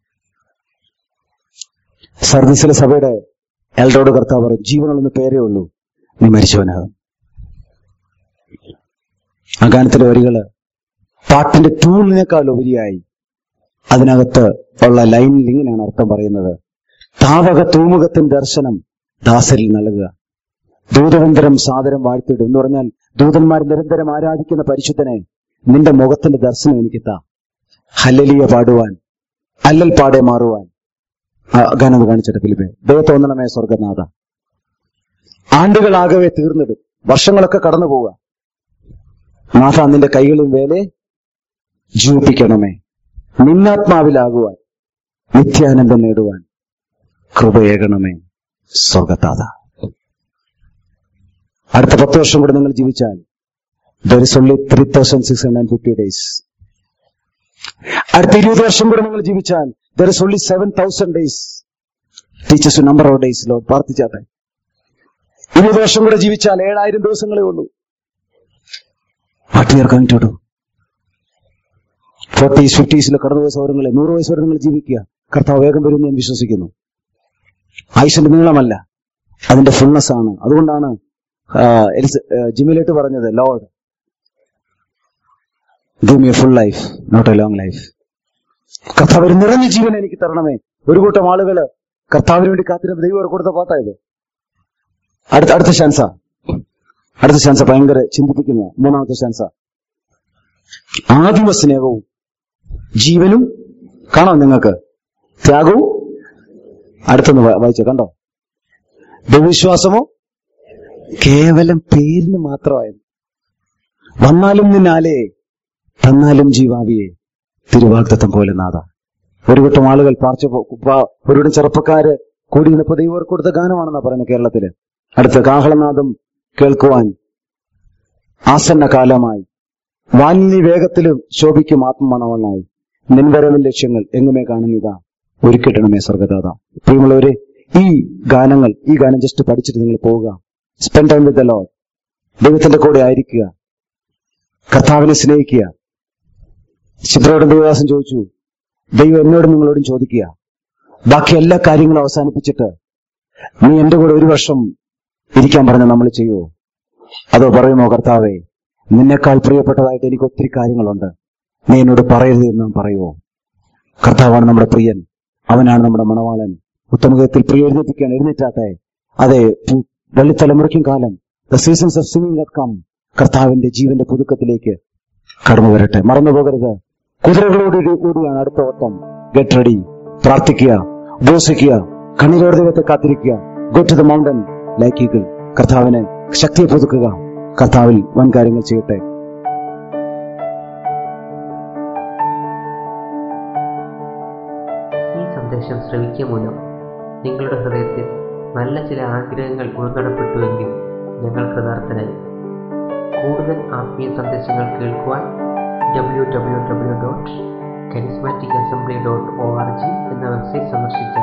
സർവീസിലെ സഭയുടെ എൽഡോട് കർത്താവ് പറയും ജീവനുള്ളെന്ന് പേരേ ഉള്ളൂ നീ മരിച്ചവനാകും ആ ഗാനത്തിലെ വരികള് പാട്ടിന്റെ ടൂണിനേക്കാൾ ഉപരിയായി അതിനകത്ത് ഉള്ള ലൈനിൽ ഇങ്ങനെയാണ് അർത്ഥം പറയുന്നത് താവക തൂമുഖത്തിൻ ദർശനം ദാസരിൽ നൽകുക ദൂതവന്തരം സാദരം വാഴ്ത്തിയിടും എന്ന് പറഞ്ഞാൽ ദൂതന്മാർ നിരന്തരം ആരാധിക്കുന്ന പരിശുദ്ധനെ നിന്റെ മുഖത്തിന്റെ ദർശനം എനിക്ക് താ ഹല്ലലിയ പാടുവാൻ അല്ലൽ പാടെ മാറുവാൻ ആ ഗാനം ഒന്ന് കാണിച്ചിട്ട് ഫിലിപ്പേ ദൈവത്തോന്നണമേ സ്വർഗനാഥ ആണ്ടുകളാകവെ തീർന്നിടും വർഷങ്ങളൊക്കെ കടന്നു പോവുക നാഥ നിന്റെ കൈകളിൽ വേലെ ജീവിപ്പിക്കണമേ നിന്നാത്മാവിലാകുവാൻ നിത്യാനന്ദം നേടുവാൻ കൃപയേകണമേ സ്വർഗത്താത അടുത്ത പത്ത് വർഷം കൂടെ നിങ്ങൾ ജീവിച്ചാൽ there is only three thousand six hundred fifty days അടുത്ത ഇരുപത് വർഷം കൂടെ നിങ്ങൾ ജീവിച്ചാൽ there is only seven thousand days teach us number of days ലോ പ്രാർത്ഥിച്ചാട്ടെ ഇരുപത് വർഷം കൂടെ ജീവിച്ചാൽ ഏഴായിരം ദിവസങ്ങളേ ഉള്ളൂ what you are going to do forties ഫിഫ്റ്റീസിലെ കടന്നുപോയ സൗരങ്ങളെ നൂറ് വയസ്സ് വരെ നിങ്ങൾ ജീവിക്കുക കർത്താവ് വേഗം വരുമെന്ന് ഞാൻ വിശ്വസിക്കുന്നു ആയുഷിന്റെ നീളമല്ല അതിന്റെ ഫുൾനെസ് ആണ് അതുകൊണ്ടാണ് ആ, എലിസ- ആ, ജിമിലേട്ട് പറഞ്ഞത് Lord give me a full life not a long life കർത്താവ് ഒരു നിറഞ്ഞ ജീവൻ എനിക്ക് തരണമേ ഒരു കൂട്ടം ആളുകള് കർത്താവിന് വേണ്ടി കാത്തിരുന്ന ദൈവം അവർക്ക് കൊടുത്ത പാട്ടായത് അടുത്ത അടുത്ത ചാൻസാ അടുത്ത ചാൻസ ഭയങ്കര ചിന്തിപ്പിക്കുന്ന മൂന്നാമത്തെ ചാൻസ ആദിമ സ്നേഹവും ജീവനും കാണാം നിങ്ങൾക്ക് ത്യാഗവും അടുത്തൊന്ന് വാ- വായിച്ചോ കണ്ടോ ദൈവവിശ്വാസമോ കേവലം പേരിന് മാത്രമായത് വന്നാലും നിന്നാലേ തന്നാലും ജീവാവിയെ തിരുവാഗ്ദത്തം പോലെ നാഥ ഒരു കൂട്ടം ആളുകൾ പാർച്ച ഒരുവിടം ചെറുപ്പക്കാര് കൂടി നിന്നപ്പോ ദൈവം കൊടുത്ത ഗാനമാണെന്നാ പറയുന്നത് കേരളത്തില് അടുത്ത കാഹളനാദം കേൾക്കുവാൻ ആസന്ന കാലമായി വാലിനി വേഗത്തിലും ശോഭിക്കും ആത്മമണവനായി നിൻവരവിൻ ലക്ഷ്യങ്ങൾ എങ്ങുമേ കാണുന്നിതാ ഒരുക്കിട്ടണമേ സ്വർഗദാത പ്രിയമുള്ളവരെ ഈ ഗാനങ്ങൾ ഈ ഗാനം ജസ്റ്റ് പഠിച്ചിട്ട് നിങ്ങൾ പോവുക spend time with the Lord ദൈവത്തിന്റെ കൂടെ ആയിരിക്കുക കർത്താവിനെ സ്നേഹിക്കുക ചിത്രയോടും ദൈവദാസൻ ചോദിച്ചു ദൈവം എന്നോടും നിങ്ങളോടും ചോദിക്കുക ബാക്കി എല്ലാ കാര്യങ്ങളും അവസാനിപ്പിച്ചിട്ട് നീ എന്റെ കൂടെ ഒരു വർഷം ഇരിക്കാൻ പറഞ്ഞ നമ്മൾ ചെയ്യുമോ അതോ പറയുമോ കർത്താവേ നിന്നെക്കാൾ പ്രിയപ്പെട്ടതായിട്ട് എനിക്ക് ഒത്തിരി കാര്യങ്ങളുണ്ട് നീ എന്നോട് പറയരുത് എന്ന് നാം പറയുമോ കർത്താവാണ് നമ്മുടെ പ്രിയൻ അവനാണ് നമ്മുടെ മണവാളൻ ഉത്തമഗത്തിൽ പ്രിയ എഴുന്നേൽപ്പിക്കാൻ എഴുന്നേറ്റാട്ടെ അതെ പു- വെള്ളിത്തലമുറയ്ക്കും കാലം the seasons of singing come കർത്താവിന്റെ ജീവന്റെ പുതുക്കത്തിലേക്ക് കടന്നു വരട്ടെ മറന്നു പോകരുത് കുതിരകളോട് കൂടിയാണ് അടുത്ത ഓട്ടം ഗെറ്റ് റെഡി പ്രാർത്ഥിക്കുക ഉപവസിക്കുക കണ്ണീരോട് ദൈവത്തെ കാത്തിരിക്കുക go to the mountain like eagle കർത്താവിനെ ശക്തിയെ പുതുക്കുക കർത്താവിൽ വൻ കാര്യങ്ങൾ ചെയ്യട്ടെ ഈ സന്ദേശം ശ്രവിക്കുക മൂലം നിങ്ങളുടെ ഹൃദയത്തിൽ നല്ല ചില ആഗ്രഹങ്ങൾ ഉൾനടപ്പെട്ടുവെങ്കിൽ ഞങ്ങൾ കൃതാർത്ഥനായി കൂടുതൽ ആത്മീയ സന്ദേശങ്ങൾ കേൾക്കുവാൻ W W W dot charismatic assembly dot O R G എന്ന വെബ്സൈറ്റ് സന്ദർശിച്ചാൽ